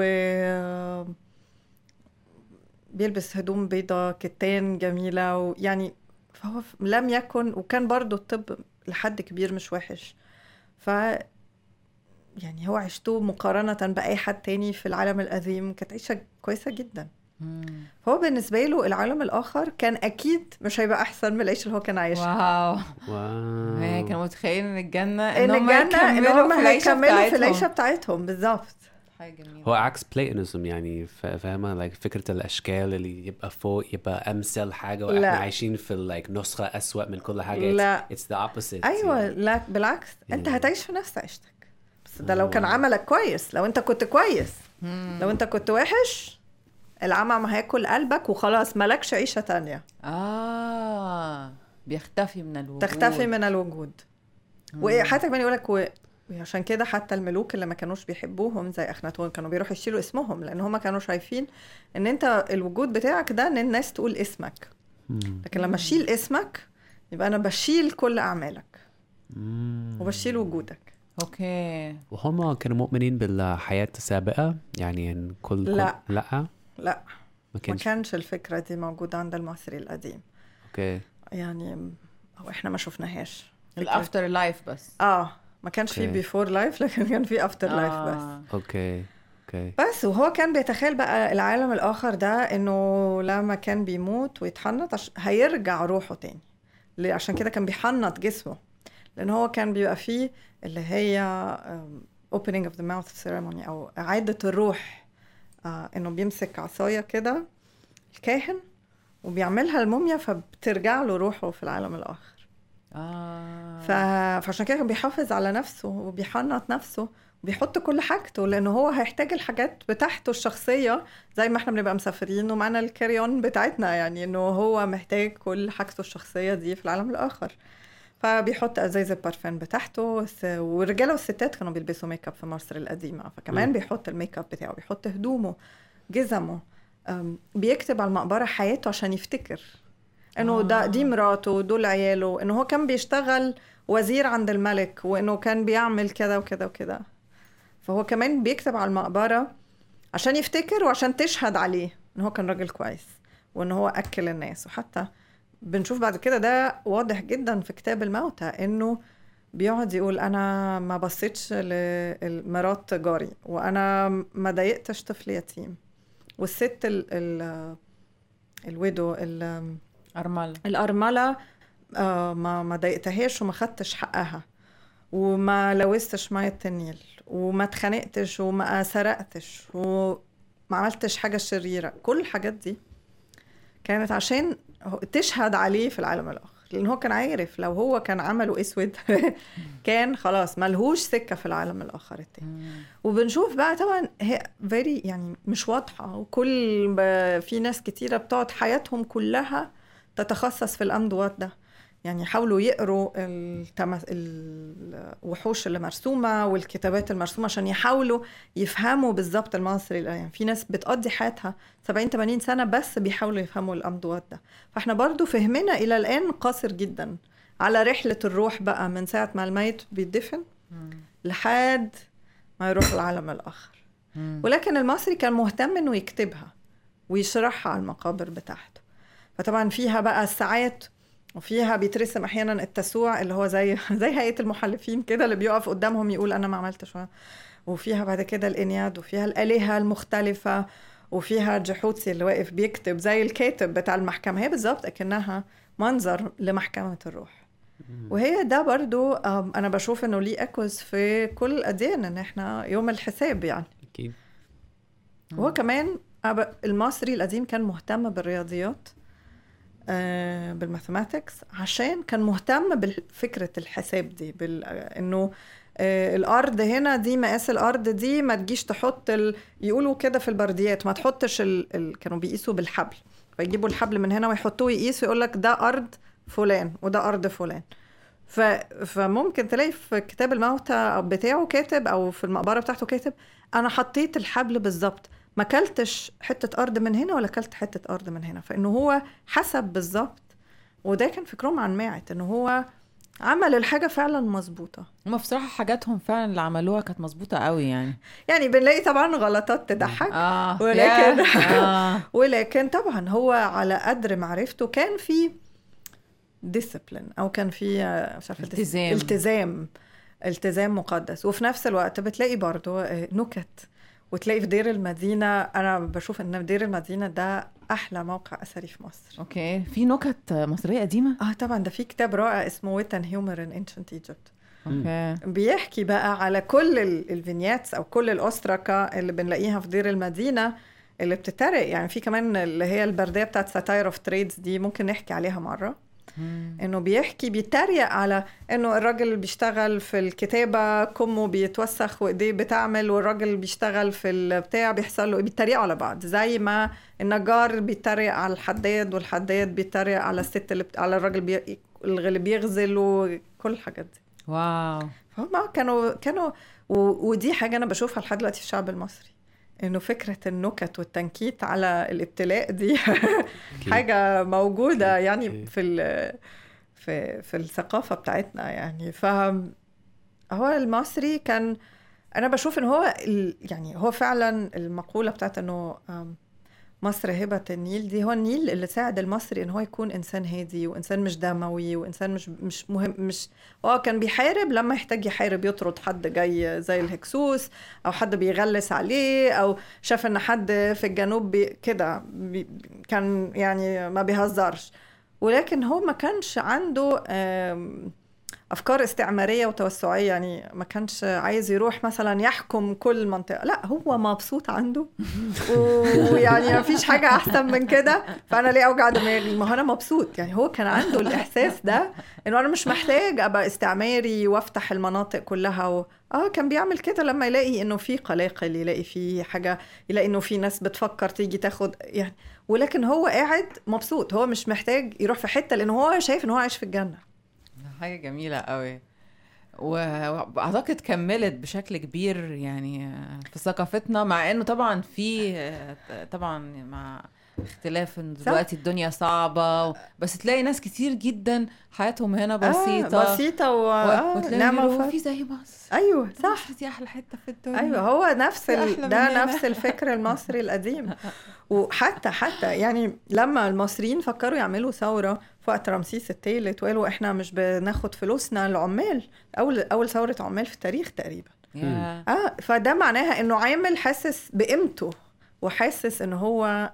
A: بيلبس هدوم بيضة كتان جميلة ويعني فهو ف- لم يكن وكان برضو الطب لحد كبير مش وحش ف يعني هو عشته مقارنة بأي حد تاني في العالم القديم كانت عيشة كويسة جدا
B: مم.
A: فهو بالنسبة له العالم الآخر كان أكيد مش هيبقى أحسن من العيش اللي هو كان عايشها
B: واو هي
C: واو
B: كانوا متخيلين ان الجنه
A: إن
B: هم
A: الجنة إن
B: يكملوا
A: هم
B: في العيشه
A: هيكملوا في
B: بتاعتهم.
A: العيشة بتاعتهم بالظبط
B: حاجه جميله
C: هو عكس بلاتونيزم يعني فا- فاهمة like فكرة الأشكال اللي يبقى فوق يبقى أمثل حاجة وإحنا
A: لا.
C: عايشين في like نسخة أسوأ من كل حاجة
A: لا.
C: it's, it's the opposite
A: ايوه
C: يعني.
A: لا بالعكس انت
C: يعني-
A: هتعيش في نفس عيشتك بس ده لو كان
C: آه.
A: عملك كويس لو انت كنت كويس
B: مم.
A: لو انت كنت وحش العمى ما هياكل قلبك وخلاص مالكش عيشة تانية
B: اه بيختفي من الوجود
A: تختفي من الوجود وحتى كمان يقولك و... وعشان كده حتى الملوك اللي ما كانوش بيحبوهم زي اخناتون كانوا بيروحوا يشيلوا اسمهم لان هم كانوا شايفين ان انت الوجود بتاعك ده ان الناس تقول اسمك
C: مم.
A: لكن لما اشيل اسمك يبقى انا بشيل كل اعمالك
C: مم.
A: وبشيل وجودك
B: اوكي
C: وهم كانوا مؤمنين بالحياة السابقة يعني إن كل كل-
A: لا.
C: لا
A: لا
C: ما
A: ما
C: كانش
A: كانش الفكرة دي موجودة عند المصري القديم
C: اوكي
A: يعني هو احنا ما شفناهاش فكرة-
B: الافتر لايف بس
A: اه ما كانش في
C: أوكي.
A: بيفور لايف لكن كان في افتر لايف بس
B: آه.
C: اوكي اوكي
A: بس وهو كان بيتخيل بقى العالم الآخر ده إنه لما كان بيموت ويتحنط عش... هيرجع روحه تاني ليه؟ عشان كده كان بيحنط جسمه لأن هو كان بيبقى فيه اللي هي um, opening of the mouth ceremony أو إعادة الروح آه إنه بيمسك عصاية كده الكاهن وبيعملها الموميا فبترجع له روحه في العالم الآخر
B: اه
A: ف... فعشان كده كان بيحافظ على نفسه وبيحنط نفسه بيحط كل حاجته لانه هو هيحتاج الحاجات بتاعته الشخصيه زي ما احنا بنبقى مسافرين ومعنا الكاريون بتاعتنا يعني انه هو محتاج كل حاجته الشخصيه دي في العالم الاخر فبيحط ازايز البارفان بتاعته س- والرجاله والستات كانوا بيلبسوا ميك اب في مصر القديمه فكمان
C: مم.
A: بيحط الميك اب بتاعه بيحط هدومه جزمه أم، بيكتب على المقبره حياته عشان يفتكر انه ده دي مراته دول عياله انه هو كان بيشتغل وزير عند الملك وانه كان بيعمل كذا وكذا وكذا فهو كمان بيكتب على المقبره عشان يفتكر وعشان تشهد عليه ان هو كان راجل كويس وان هو اكل الناس وحتى بنشوف بعد كده ده واضح جدا في كتاب الموتى انه بيقعد يقول انا ما بصيتش لمرات جاري وانا ما ضايقتش طفل يتيم والست ال ال الويدو ال-
B: ارمله
A: الأرملة آه، ما ما ضايقتهاش وما خدتش حقها وما لوثتش مية النيل وما اتخانقتش وما سرقتش وما عملتش حاجة شريرة كل الحاجات دي كانت عشان هو- تشهد عليه في العالم الآخر لأن هو كان عارف لو هو كان عمله أسود كان خلاص ملهوش سكة في العالم الآخر التاني وبنشوف بقى طبعا هي فيري يعني مش واضحه وكل ب- في ناس كتيره بتقعد حياتهم كلها تتخصص في الامدوات ده يعني يحاولوا يقروا التمس... الوحوش اللي مرسومه والكتابات المرسومه عشان يحاولوا يفهموا بالظبط المصري يعني في ناس بتقضي حياتها 70 80 سنه بس بيحاولوا يفهموا الامدوات ده فاحنا برضو فهمنا الى الان قاصر جدا على رحله الروح بقى من ساعه ما الميت بيدفن لحد ما يروح العالم الآخر ولكن المصري كان مهتم إنه يكتبها ويشرحها على المقابر بتاعته فطبعا فيها بقى الساعات وفيها بيترسم احيانا التسوع اللي هو زي زي هيئه المحلفين كده اللي بيقف قدامهم يقول انا ما عملتش وفيها بعد كده الانياد وفيها الالهه المختلفه وفيها جحوتسي اللي واقف بيكتب زي الكاتب بتاع المحكمه هي بالظبط اكنها منظر لمحكمه الروح وهي ده برضو آم، انا بشوف انه ليه اكوز في كل الاديان ان احنا يوم الحساب يعني
C: اكيد
A: وهو كمان أب- المصري القديم كان مهتم بالرياضيات آه، بالماثماتكس عشان كان مهتم بفكرة الحساب دي بال... آه، انه آه، الارض هنا دي مقاس الارض دي ما تجيش تحط ال... يقولوا كده في البرديات ما تحطش ال... ال... كانوا بيقيسوا بالحبل فيجيبوا الحبل من هنا ويحطوه يقيسوا يقول لك ده ارض فلان وده ارض فلان ف... فممكن تلاقي في كتاب الموتى بتاعه كاتب او في المقبره بتاعته كاتب انا حطيت الحبل بالظبط ما كلتش حته ارض من هنا ولا كلت حته ارض من هنا فانه هو حسب بالظبط وده كان فكرهم عن ماعت انه هو عمل الحاجه فعلا مظبوطه
B: هما بصراحه حاجاتهم فعلا اللي عملوها كانت مظبوطه قوي يعني
A: يعني بنلاقي طبعا غلطات تضحك
B: اه
A: ولكن-
B: ياه. اه
A: ولكن طبعا هو على قدر معرفته كان في ديسيبلين او كان في آه، مش عارفه dis-
B: التزام.
A: التزام التزام مقدس وفي نفس الوقت بتلاقي برضو آه، نكت وتلاقي في دير المدينه انا بشوف ان دير المدينه ده احلى موقع اثري في مصر
B: اوكي في نكت مصريه قديمه
A: اه طبعا ده في كتاب رائع اسمه ويتن هيومر ان انشنت ايجيبت
B: اوكي
A: بيحكي بقى على كل ال- الفينياتس او كل الاستركه اللي بنلاقيها في دير المدينه اللي بتترق يعني في كمان اللي هي البرديه بتاعت ساتاير اوف تريدز دي ممكن نحكي عليها مره انه بيحكي بيتريق على انه الراجل اللي بيشتغل في الكتابه كمه بيتوسخ وايديه بتعمل والراجل اللي بيشتغل في البتاع بيحصل له بيتريقوا على بعض زي ما النجار بيتريق على الحداد والحداد بيتريق على الست اللي بت... على الراجل بي... اللي بيغزل وكل الحاجات دي
B: واو
A: فهم كانوا كانوا و... ودي حاجه انا بشوفها لحد دلوقتي في الشعب المصري انه فكره النكت والتنكيت على الابتلاء دي
C: أكيد.
A: حاجه موجوده يعني
C: أكيد.
A: في ال... في في الثقافه بتاعتنا يعني ف هو المصري كان انا بشوف ان هو ال... يعني هو فعلا المقوله بتاعت انه أم، مصر هبة النيل دي هو النيل اللي ساعد المصري ان هو يكون انسان هادي وانسان مش دموي وانسان مش مش مهم مش هو كان بيحارب لما يحتاج يحارب يطرد حد جاي زي الهكسوس او حد بيغلس عليه او شاف ان حد في الجنوب بي كده بي كان يعني ما بيهزرش ولكن هو ما كانش عنده آم، افكار استعماريه وتوسعيه يعني ما كانش عايز يروح مثلا يحكم كل منطقه لا هو مبسوط عنده ويعني ما فيش حاجه احسن من كده فانا ليه اوجع دماغي ما هو انا مبسوط يعني هو كان عنده الاحساس ده انه انا مش محتاج ابقى استعماري وافتح المناطق كلها و... اه كان بيعمل كده لما يلاقي انه في قلاقل يلاقي في حاجه يلاقي انه في ناس بتفكر تيجي تاخد يعني ولكن هو قاعد مبسوط هو مش محتاج يروح في حته لانه هو شايف ان هو عايش في الجنه
B: حاجه جميله قوي واعتقد كملت بشكل كبير يعني في ثقافتنا مع انه طبعا في طبعا مع اختلاف ان دلوقتي الدنيا صعبة بس تلاقي ناس كتير جدا حياتهم هنا بسيطة
A: آه بسيطة و...
B: آه وتلاقي في زي مصر
A: ايوه صح
B: دي احلى حتة في الدنيا
A: ايوه هو نفس ال... ده نفس الفكر المصري القديم وحتى حتى يعني لما المصريين فكروا يعملوا ثورة في وقت رمسيس الثالث وقالوا احنا مش بناخد فلوسنا العمال اول اول ثورة عمال في التاريخ تقريبا
B: yeah.
A: اه فده معناها انه عامل حاسس بقيمته وحاسس ان هو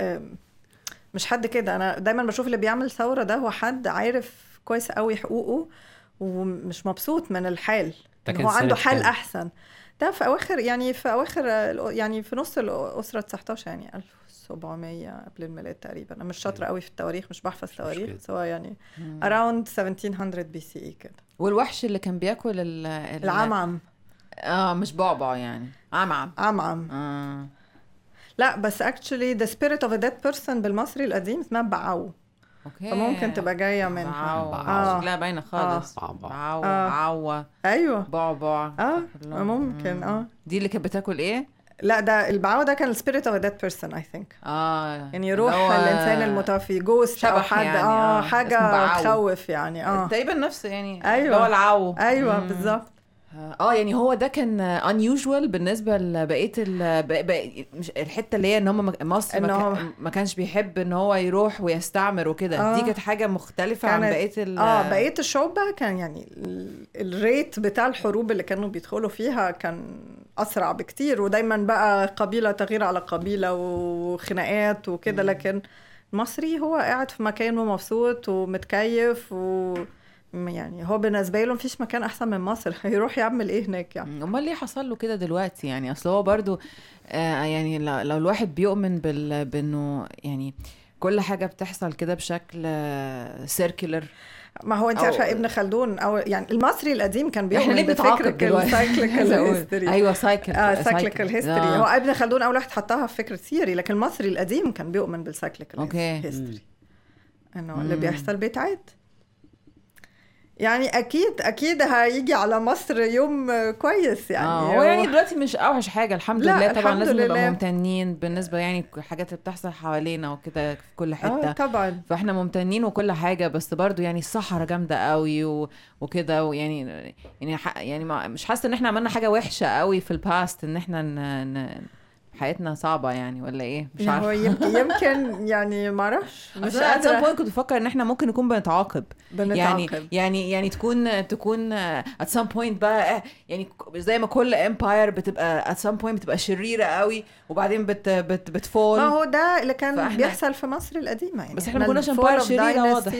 A: مش حد كده انا دايما بشوف اللي بيعمل ثوره ده هو حد عارف كويس قوي حقوقه ومش مبسوط من الحال هو عنده حال كان. احسن ده في اواخر يعني في اواخر يعني في نص الاسره 19 يعني 1700 قبل الميلاد تقريبا انا مش شاطره قوي في التواريخ مش بحفظ تواريخ بس هو يعني اراوند 1700 بي سي اي كده
B: والوحش اللي كان بياكل ال
A: العمعم
B: اه مش بعبع يعني عمعم
A: عمعم
B: اه
A: لا بس اكشلي ذا سبيريت اوف ا ديد بيرسون بالمصري القديم اسمها بعو
B: اوكي
A: فممكن تبقى جايه منها
B: بعو آه. شكلها باينه خالص
C: آه.
B: بعو
A: آه.
B: عوة
A: ايوه
B: بعبع
A: اه ممكن اه
B: دي اللي كانت بتاكل ايه؟
A: لا ده البعو ده كان السبيريت اوف ا ديد بيرسون اي ثينك
B: اه
A: يعني روح الانسان المتوفي جوست او حد
B: يعني.
A: اه
B: آه.
A: حاجه تخوف يعني اه
B: تقريبا نفس يعني
A: ايوه
B: هو العو
A: ايوه بالظبط
B: اه يعني هو ده كان unusual بالنسبه لبقيه مش الحته اللي هي ان هم مصر
A: إن
B: ما,
A: هو-
B: كان ما كانش بيحب ان هو يروح ويستعمر وكده
A: آه.
B: دي كانت حاجه مختلفه عن
A: كانت-
B: بقيه ال
A: اه بقيه الشعوب بقى كان يعني ال- الريت بتاع الحروب اللي كانوا بيدخلوا فيها كان اسرع بكتير ودايما بقى قبيله تغير على قبيله وخناقات وكده لكن المصري هو قاعد في مكانه مبسوط ومتكيف و يعني هو بالنسبه له مفيش مكان احسن من مصر هيروح يعمل ايه هناك يعني
B: امال ليه حصل له كده دلوقتي يعني اصل هو برضو آه يعني لو لو الواحد بيؤمن بال بانه يعني كل حاجه بتحصل كده بشكل سيركلر
A: ما هو انت
B: أو-
A: عارفه ابن خلدون او يعني المصري القديم كان
B: احنا
A: بيؤمن
B: ليه بنتعاقب
A: بفكره
B: دلوقتي
A: السايكليكال هيستوري
B: ايوه سايكل
A: اه سايكليكال هيستوري هو ابن خلدون اول واحد حطها في فكره ثيوري لكن المصري القديم كان بيؤمن بالسايكليكال
B: أوكي.
A: هيستوري انه اللي
B: مم.
A: بيحصل بيتعاد يعني اكيد اكيد هيجي على مصر يوم كويس يعني
B: اه هو يعني دلوقتي مش اوحش حاجه الحمد
A: لا،
B: لله طبعا
A: الحمد
B: لازم نبقى
A: لله.
B: ممتنين بالنسبه يعني الحاجات اللي بتحصل حوالينا وكده في كل
A: اه
B: حته
A: طبعا
B: فاحنا ممتنين وكل حاجه بس برضو يعني الصحراء جامده قوي و... وكده ويعني يعني ح... يعني ما... مش حاسه ان احنا عملنا حاجه وحشه قوي في الباست ان احنا ن... ن... حياتنا صعبه يعني ولا ايه مش
A: هو
B: عارفه
A: يمكن يمكن يعني ما اعرفش مش
B: مش قادره
A: قادره
B: كنت بفكر ان احنا ممكن نكون بنتعاقب يعني
A: بنتعاقب
B: يعني يعني تكون تكون at some point بقى آه، يعني زي ما كل امباير بتبقى at some point بتبقى شريره قوي وبعدين بت بت بتفول
A: ما هو ده اللي كان
B: فإحنا-
A: بيحصل في مصر القديمة يعني
B: بس إحنا ما كناش empire شريرة واضح.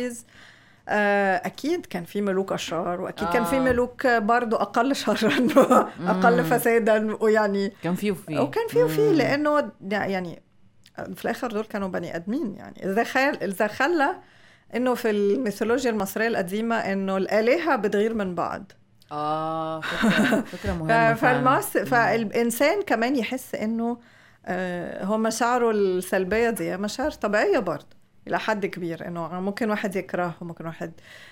A: آه أكيد كان في ملوك أشرار وأكيد كان في
B: آه.
A: ملوك برضو أقل شرا وأقل فسادا ويعني
B: كان فيه وفيه
A: وكان في وفي لأنه ده يعني في الآخر دول كانوا بني آدمين يعني إذا خل إذا خلى إنه في الميثولوجيا المصرية القديمة إنه الآلهة بتغير من بعض
B: اه فكره فكره
A: ف-
B: مهمه
A: فالمص
B: فعلاً.
A: فالإنسان كمان يحس إنه آه، هو مشاعره السلبية دي مشاعر طبيعية برضه إلى حد كبير إنه ممكن واحد يكره وممكن واحد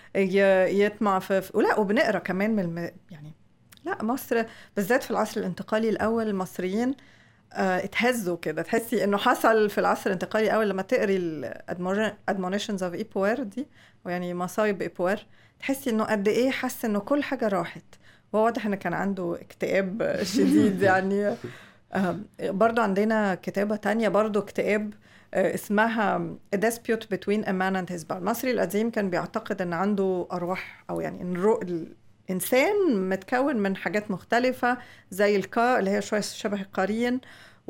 A: ي- يطمع في في- ولا وبنقرا كمان من الم... يعني لا مصر بالذات في العصر الانتقالي الأول المصريين آه، اتهزوا كده تحسي انه حصل في العصر الانتقالي الاول لما تقري الادمونيشنز اوف ايبوير دي ويعني مصايب ايبوير تحسي انه قد ايه حس انه كل حاجه راحت وهو واضح انه كان عنده اكتئاب شديد يعني آه، برضو عندنا كتابة تانية برضو اكتئاب آه، اسمها A Dispute Between a Man and His Bar المصري القديم كان بيعتقد ان عنده ارواح او يعني ان الرو... الانسان متكون من حاجات مختلفة زي الكا اللي هي شوية شبه القرين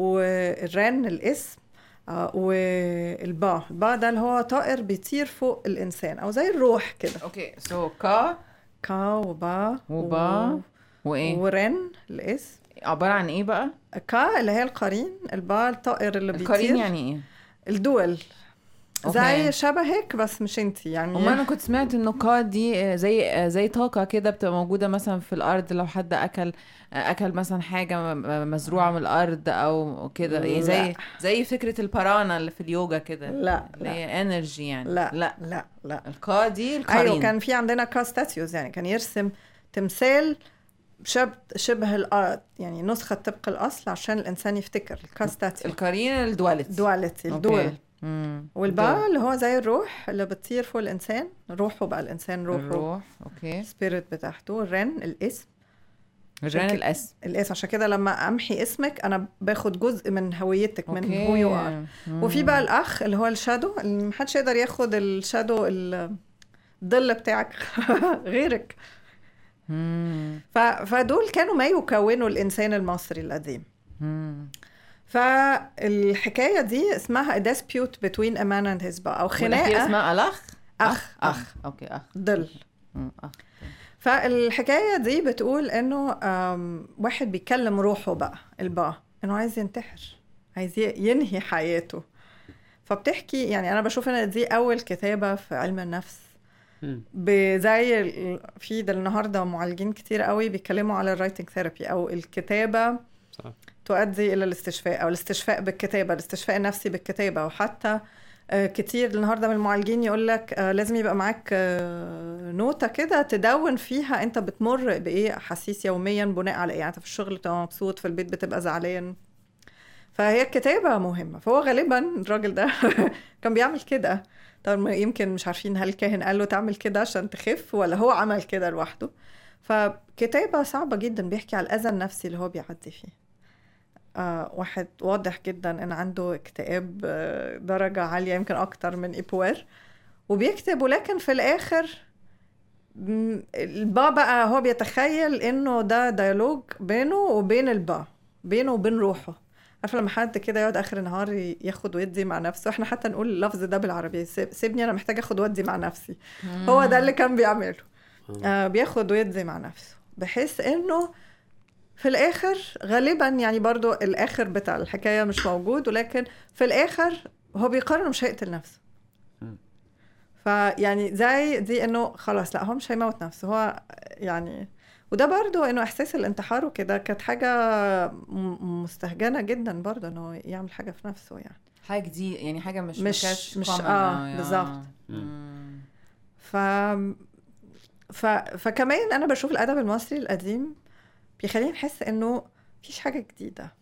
A: والرن الاسم آه، والبا البا ده اللي هو طائر بيطير فوق الانسان او زي الروح كده
B: اوكي سو كا
A: كا وبا
B: وبا
A: و...
B: وايه
A: ورن الاسم
B: عباره عن ايه بقى
A: كا اللي هي القرين البا الطائر اللي بيطير
B: القرين يعني ايه
A: الدول
B: أوكي.
A: زي شبهك بس مش انتي يعني
B: وما انا كنت سمعت انه كا دي آه، زي آه، زي طاقه كده بتبقى موجوده مثلا في الارض لو حد اكل آه، اكل مثلا حاجه م- م- مزروعه من الارض او كده يعني زي
A: لا.
B: زي فكره البارانا اللي في اليوجا كده
A: لا
B: اللي
A: لا
B: هي انرجي يعني
A: لا
B: لا
A: لا لا
B: الكا دي القرين
A: ايوه كان في عندنا كا ستاتيوز يعني كان يرسم تمثال شبه شبه الارض يعني نسخه طبق الاصل عشان الانسان يفتكر الكا ستاتيو
B: القرين الدواليتي
A: دواليتي
B: أوكي.
A: الدول
B: مم.
A: والبا اللي هو زي الروح اللي بتطير فوق الانسان روحه بقى الانسان روحه
B: الروح اوكي
A: سبيريت بتاعته الرن الاسم
B: الرين
A: كده-
B: الاس
A: الاسم عشان كده لما امحي اسمك انا باخد جزء من هويتك من
B: أوكي.
A: هو يو ار
B: مم.
A: وفي بقى الاخ اللي هو الشادو اللي محدش يقدر ياخد الشادو ال- الظل بتاعك غيرك
B: مم.
A: ف... فدول كانوا ما يكونوا الانسان المصري القديم
B: مم.
A: فالحكايه دي اسمها a dispute between a man and his bar او
B: والأخير
A: خناقه
B: اسمها الاخ
A: أخ،
B: اخ اوكي اخ
A: ظل
B: مم. اخ
A: فالحكايه دي بتقول انه أم، واحد بيكلم روحه بقى البا انه عايز ينتحر عايز ي- ينهي حياته فبتحكي يعني انا بشوف ان دي اول كتابه في علم النفس
C: مم.
A: بزي ال- في ده النهارده معالجين كتير قوي بيتكلموا على الرايتنج ثيرابي او الكتابه
C: صح.
A: تؤدي الى الاستشفاء او الاستشفاء بالكتابه الاستشفاء النفسي بالكتابه وحتى آه، كتير النهارده من المعالجين يقول لك آه، لازم يبقى معاك آه، نوتة كده تدون فيها انت بتمر بايه احاسيس يوميا بناء على ايه يعني انت في الشغل بتبقى مبسوط في البيت بتبقى زعلان فهي الكتابة مهمة فهو غالبا الراجل ده كان بيعمل كده طبعا ما يمكن مش عارفين هل الكاهن قال له تعمل كده عشان تخف ولا هو عمل كده لوحده فكتابة صعبة جدا بيحكي على الأذى النفسي اللي هو بيعدي فيه آه واحد واضح جدا ان عنده اكتئاب آه درجة عالية يمكن اكتر من ايبوار وبيكتب ولكن في الاخر م- البا بقى هو بيتخيل انه ده ديالوج بينه وبين البا بينه وبين روحه عارفه لما حد كده يقعد اخر النهار ي- ياخد ودي مع نفسه احنا حتى نقول اللفظ ده بالعربي سيب- سيبني انا محتاجه اخد ودي مع نفسي هو ده اللي كان بيعمله آه بياخد ويدي مع نفسه بحيث انه في الاخر غالبا يعني برضو الاخر بتاع الحكايه مش موجود ولكن في الاخر هو بيقرر إنه مش هيقتل نفسه
C: مم.
A: فيعني زي دي انه خلاص لا هو مش هيموت نفسه هو يعني وده برضو انه احساس الانتحار وكده كانت حاجه م- مستهجنه جدا برضو انه يعمل حاجه في نفسه يعني
B: حاجه دي يعني حاجه مش
A: مش-
B: مكاش
A: مش-
B: common
A: آه،
B: أوي،
A: بالظبط.
B: مم.
A: ف... ف... فكمان انا بشوف الادب المصري القديم بيخليني نحس انه مفيش حاجه جديده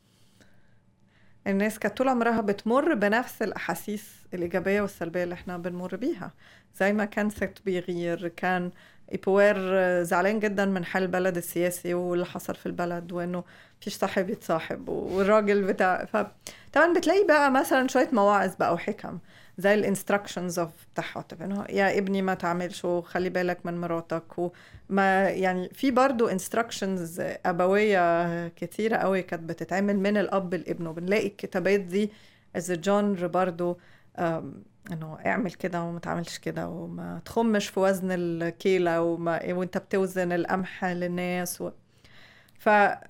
A: الناس كانت طول عمرها بتمر بنفس الاحاسيس الايجابيه والسلبيه اللي احنا بنمر بيها زي ما كان ست بيغير كان ايبوير زعلان جدا من حال البلد السياسي واللي حصل في البلد وانه مفيش صاحب يتصاحب والراجل بتاع فطبعا بتلاقي بقى مثلا شويه مواعظ بقى وحكم زي الانستراكشنز اوف بتاع حاطب انه يا ابني ما تعملش وخلي بالك من مراتك وما يعني في برضو انستراكشنز ابويه كتيره قوي كانت بتتعمل من الاب لابنه بنلاقي الكتابات دي از جونر برضو أم، انه اعمل كده وما تعملش كده وما تخمش في وزن الكيلة وما وانت بتوزن القمح للناس و... ف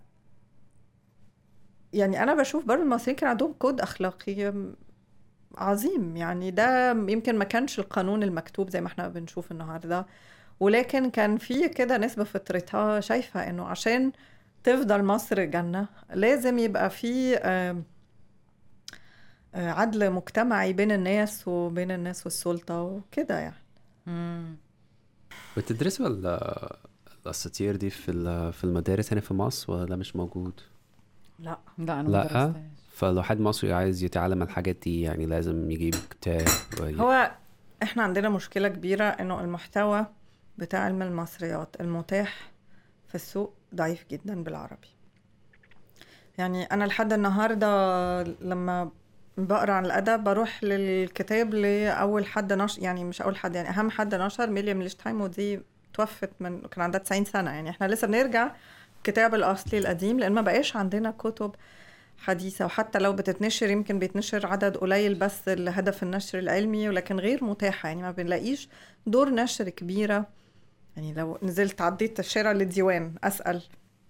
A: يعني انا بشوف برضو المصريين كان عندهم كود اخلاقي عظيم يعني ده يمكن ما كانش القانون المكتوب زي ما احنا بنشوف النهارده ولكن كان في كده نسبة فطرتها شايفة انه عشان تفضل مصر جنة لازم يبقى في آم، آه، عدل مجتمعي بين الناس وبين الناس والسلطة وكده يعني
B: مم.
C: بتدرسوا ال- الاساطير دي في ال- في المدارس هنا في مصر ولا ده مش موجود؟
A: لا
B: لا انا
C: لا.
B: ما درستهاش.
C: فلو حد مصري عايز يتعلم الحاجات دي يعني لازم يجيب كتاب وي-
A: هو احنا عندنا مشكلة كبيرة انه المحتوى بتاع علم المصريات المتاح في السوق ضعيف جدا بالعربي يعني انا لحد النهاردة لما بقرا عن الادب بروح للكتاب لاول حد نشر يعني مش اول حد يعني اهم حد نشر ميليام ليشتايم ودي توفت من كان عندها 90 سنة يعني احنا لسه بنرجع الكتاب الاصلي القديم لان ما بقاش عندنا كتب حديثة وحتى لو بتتنشر يمكن بيتنشر عدد قليل بس لهدف النشر العلمي ولكن غير متاحة يعني ما بنلاقيش دور نشر كبيرة يعني لو نزلت عديت الشارع للديوان اسال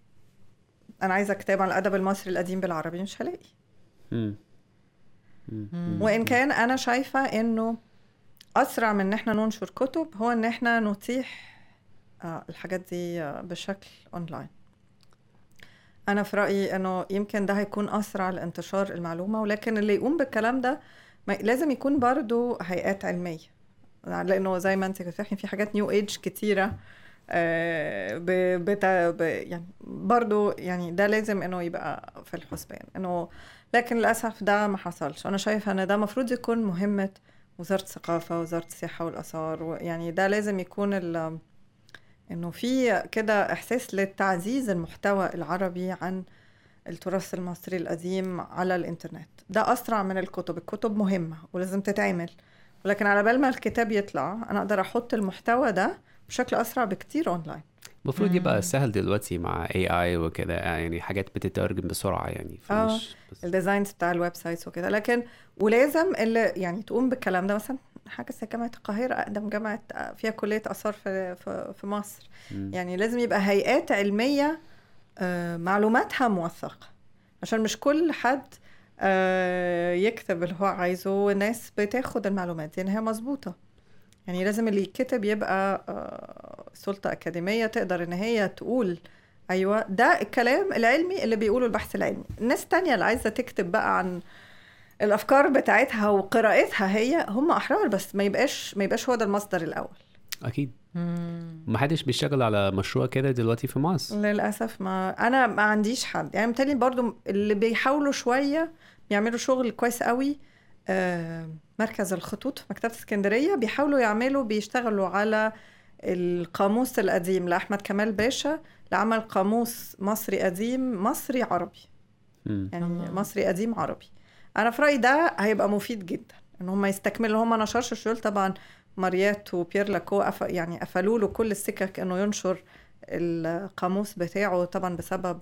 A: انا عايزه كتاب عن الادب المصري القديم بالعربي مش هلاقي
C: مم. مم. مم.
A: وان كان انا شايفه انه اسرع من ان احنا ننشر كتب هو ان احنا نتيح آه، الحاجات دي آه، بشكل اونلاين انا في رايي انه يمكن ده هيكون اسرع لانتشار المعلومه ولكن اللي يقوم بالكلام ده ما- لازم يكون برضو هيئات علميه لانه زي ما انت كنت بتحكي في حاجات نيو ايج كتيره آه، ب- بتا ب- يعني برضو يعني ده لازم انه يبقى في الحسبان انه لكن للاسف ده ما حصلش انا شايفه ان ده المفروض يكون مهمه وزاره الثقافه وزاره السياحه والاثار يعني ده لازم يكون ال- انه في كده احساس لتعزيز المحتوى العربي عن التراث المصري القديم على الانترنت ده اسرع من الكتب الكتب مهمه ولازم تتعمل ولكن على بال ما الكتاب يطلع انا اقدر احط المحتوى ده بشكل اسرع بكتير اونلاين
C: المفروض يبقى سهل دلوقتي مع اي اي وكده يعني حاجات بتترجم بسرعه يعني
A: آه.
C: فمش بس
A: الديزاينز بتاع الويب سايتس وكده لكن ولازم اللي يعني تقوم بالكلام ده مثلا حاجه زي جامعه القاهره اقدم جامعه فيها كليه اثار في في, في مصر
C: مم.
A: يعني لازم يبقى هيئات علميه آه، معلوماتها موثقه عشان مش كل حد آه، يكتب اللي هو عايزه والناس بتاخد المعلومات دي ان هي مظبوطه يعني لازم اللي يكتب يبقى آه، سلطه اكاديميه تقدر ان هي تقول ايوه ده الكلام العلمي اللي بيقوله البحث العلمي الناس التانية اللي عايزه تكتب بقى عن الافكار بتاعتها وقراءتها هي هم احرار بس ما يبقاش ما يبقاش هو ده المصدر الاول
C: اكيد ما حدش بيشتغل على مشروع كده دلوقتي في مصر
A: للاسف ما انا ما عنديش حد يعني متهيألي برضو اللي بيحاولوا شويه بيعملوا شغل كويس قوي آه، مركز الخطوط في مكتبه اسكندريه بيحاولوا يعملوا بيشتغلوا على القاموس القديم لاحمد كمال باشا لعمل قاموس مصري قديم مصري عربي
C: مم.
A: يعني
B: الله.
A: مصري قديم عربي انا في رايي ده هيبقى مفيد جدا ان هم يستكملوا هم نشرش الشغل طبعا ماريات وبيير لاكو أف... يعني قفلوا له كل السكك انه ينشر القاموس بتاعه طبعا بسبب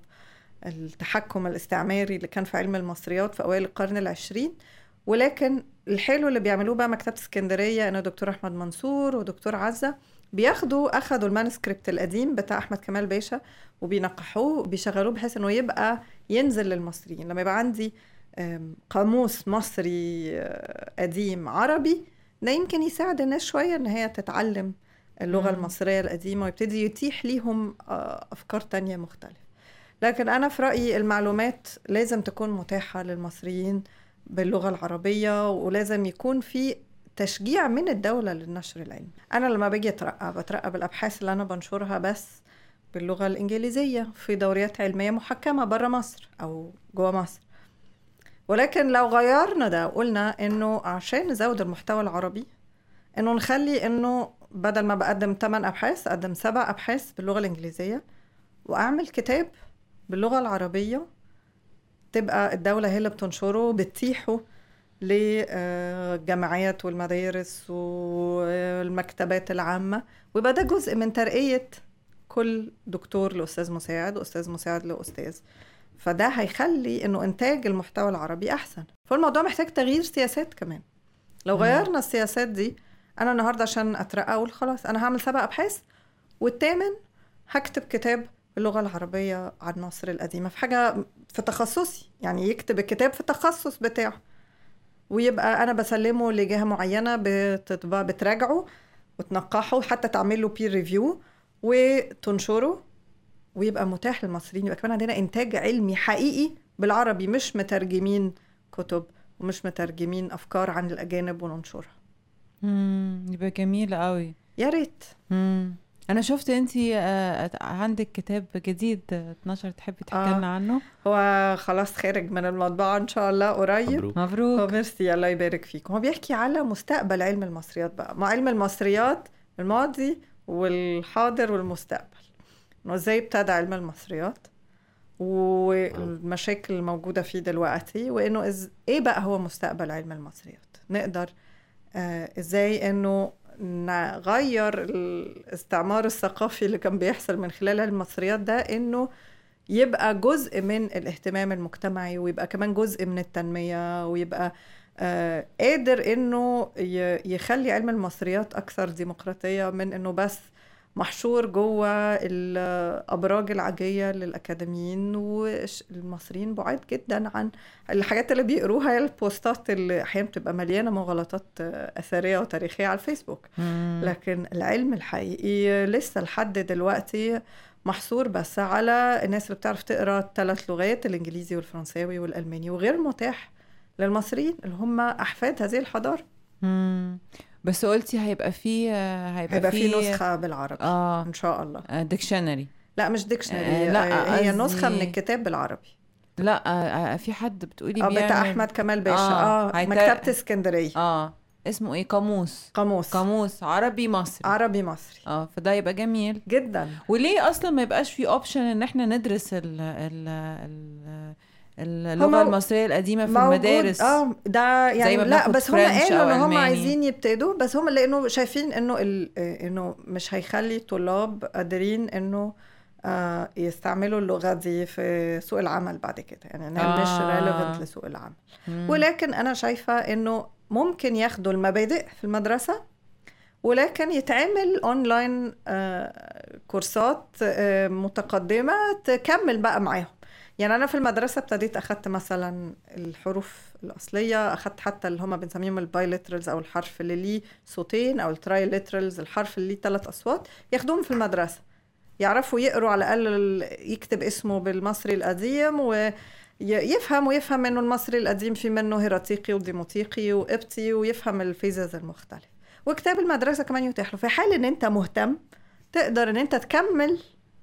A: التحكم الاستعماري اللي كان في علم المصريات في اوائل القرن العشرين ولكن الحلو اللي بيعملوه بقى مكتبه اسكندريه انه دكتور احمد منصور ودكتور عزه بياخدوا اخدوا المانسكريبت القديم بتاع احمد كمال باشا وبينقحوه وبيشغلوه بحيث انه يبقى ينزل للمصريين لما يبقى عندي آم، قاموس مصري آه، قديم عربي ده يمكن يساعد الناس شوية ان هي تتعلم اللغة
B: مم.
A: المصرية القديمة ويبتدي يتيح ليهم آه، افكار تانية مختلفة لكن انا في رأيي المعلومات لازم تكون متاحة للمصريين باللغة العربية ولازم يكون في تشجيع من الدولة للنشر العلمي أنا لما باجي أترقى بترقى بالأبحاث اللي أنا بنشرها بس باللغة الإنجليزية في دوريات علمية محكمة برا مصر أو جوا مصر ولكن لو غيرنا ده وقلنا إنه عشان نزود المحتوى العربي إنه نخلي إنه بدل ما بقدم 8 أبحاث أقدم سبع أبحاث باللغة الإنجليزية وأعمل كتاب باللغة العربية تبقى الدولة هي اللي بتنشره بتتيحه للجامعات والمدارس والمكتبات العامة ويبقى ده جزء من ترقية كل دكتور لأستاذ مساعد وأستاذ مساعد لأستاذ فده هيخلي إنه إنتاج المحتوى العربي أحسن فالموضوع محتاج تغيير سياسات كمان لو
B: مم.
A: غيرنا السياسات دي أنا النهاردة عشان أترقى أقول خلاص أنا هعمل سبع أبحاث والثامن هكتب كتاب باللغة العربية عن مصر القديمة في حاجة في تخصصي يعني يكتب الكتاب في التخصص بتاعه ويبقى أنا بسلمه لجهة معينة بتطبع بتراجعه وتنقحه حتى تعمل له بير ريفيو وتنشره ويبقى متاح للمصريين يبقى كمان عندنا إنتاج علمي حقيقي بالعربي مش مترجمين كتب ومش مترجمين أفكار عن الأجانب وننشرها
B: مم، يبقى جميل قوي
A: يا ريت
B: مم. انا شفت انتي آه، عندك كتاب جديد آه، اتنشر تحبي تحكي
A: آه.
B: لنا عنه
A: هو خلاص خارج من المطبعة إن شاء الله قريب
C: مبروك
A: هو
B: مبروك
A: ميرسي الله يبارك فيكم هو بيحكي على مستقبل علم المصريات بقى ما علم المصريات الماضي والحاضر والمستقبل انه ازاي ابتدى علم المصريات والمشاكل الموجودة فيه دلوقتي وانه إز... ايه بقى هو مستقبل علم المصريات نقدر آه ازاي انه نغير الاستعمار الثقافي اللي كان بيحصل من خلال علم المصريات ده انه يبقى جزء من الاهتمام المجتمعي ويبقى كمان جزء من التنمية ويبقى آه قادر انه ي- يخلي علم المصريات اكثر ديمقراطية من انه بس محشور جوه الابراج العاجيه للاكاديميين والمصريين بعاد جدا عن الحاجات اللي بيقروها هي البوستات اللي احيانا بتبقى مليانه مغالطات اثريه وتاريخيه على الفيسبوك
B: مم.
A: لكن العلم الحقيقي لسه لحد دلوقتي محصور بس على الناس اللي بتعرف تقرا الثلاث لغات الانجليزي والفرنساوي والالماني وغير متاح للمصريين اللي هم احفاد هذه الحضاره
B: مم. بس قلتي هيبقى في هيبقى,
A: هيبقى في نسخه بالعربي
B: اه
A: ان شاء الله
B: ديكشنري
A: لا مش ديكشنري
B: آه، لا،
A: هي
B: قصدي-
A: نسخه من الكتاب بالعربي
B: لا آه، آه، في حد بتقولي
A: اه بتاع
B: بيعمل-
A: احمد كمال باشا
B: آه،
A: اه,
B: هيتا-
A: مكتبه اسكندريه
B: اه اسمه ايه قاموس
A: قاموس
B: قاموس عربي مصري
A: عربي مصري
B: اه فده يبقى جميل
A: جدا
B: وليه اصلا ما يبقاش في اوبشن ان احنا ندرس ال ال ال اللغه
A: هما
B: المصريه القديمه في
A: موجود
B: المدارس
A: اه ده يعني
B: ما
A: لا
B: بناخد
A: بس هم
B: فرنش
A: قالوا
B: أو
A: ان هم
B: ألماني.
A: عايزين يبتدوا بس هم لانه شايفين انه ال... انه مش هيخلي الطلاب قادرين انه آه يستعملوا اللغه دي في سوق العمل بعد كده يعني انها
B: آه.
A: مش ريليفنت لسوق العمل
B: مم.
A: ولكن انا شايفه انه ممكن ياخدوا المبادئ في المدرسه ولكن يتعمل اونلاين آه، كورسات آه، متقدمه تكمل بقى معاهم يعني انا في المدرسه ابتديت اخدت مثلا الحروف الاصليه اخدت حتى اللي هم بنسميهم البايلترالز او الحرف اللي ليه صوتين او الترايلترالز الحرف اللي ليه ثلاث اصوات ياخدوهم في المدرسه يعرفوا يقروا على الاقل ال- يكتب اسمه بالمصري القديم و ي- يفهم ويفهم انه المصري القديم في منه هيراتيقي وديموتيقي وقبطي ويفهم الفيزز المختلفه وكتاب المدرسه كمان يتيح له في حال ان انت مهتم تقدر ان انت تكمل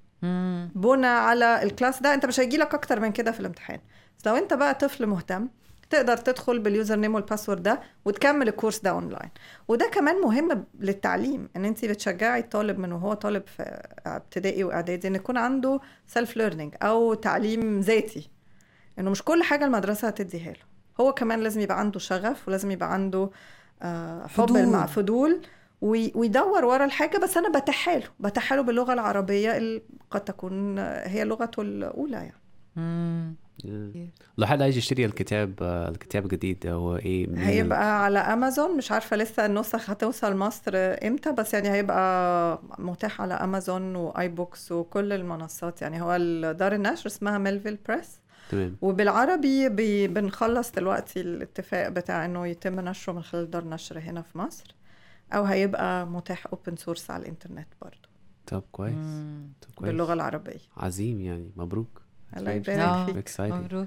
B: مم.
A: بنى على الكلاس ده انت مش هيجيلك اكتر من كده في الامتحان بس لو انت بقى طفل مهتم تقدر تدخل باليوزر نيم والباسورد ده وتكمل الكورس ده اونلاين وده كمان مهم للتعليم ان انت بتشجعي الطالب من وهو طالب في ابتدائي واعدادي ان يكون عنده سيلف ليرنينج او تعليم ذاتي انه مش كل حاجه المدرسه هتديها له هو كمان لازم يبقى عنده شغف ولازم يبقى عنده آه، حب
B: فضول.
A: مع فضول وي- ويدور ورا الحاجه بس انا بتحاله بتحاله باللغه العربيه اللي قد تكون آه، هي لغته الاولى يعني
B: مم.
C: لو حد عايز يشتري الكتاب آه، الكتاب الجديد هو ايه منين ال-
A: هيبقى على امازون مش عارفه لسه النسخ هتوصل مصر امتى بس يعني هيبقى متاح على امازون واي بوكس وكل المنصات يعني هو دار النشر اسمها ميلفيل بريس
C: تمام
A: وبالعربي بي بنخلص دلوقتي الاتفاق بتاع انه يتم نشره من خلال دار نشر هنا في مصر او هيبقى متاح اوبن سورس على الانترنت برضه
C: طب كويس
B: مم.
C: طب كويس
A: باللغه العربيه
C: عظيم يعني مبروك
A: الله
C: Great.
A: يبارك
B: آه.
A: فيك
C: exciting
B: مبروك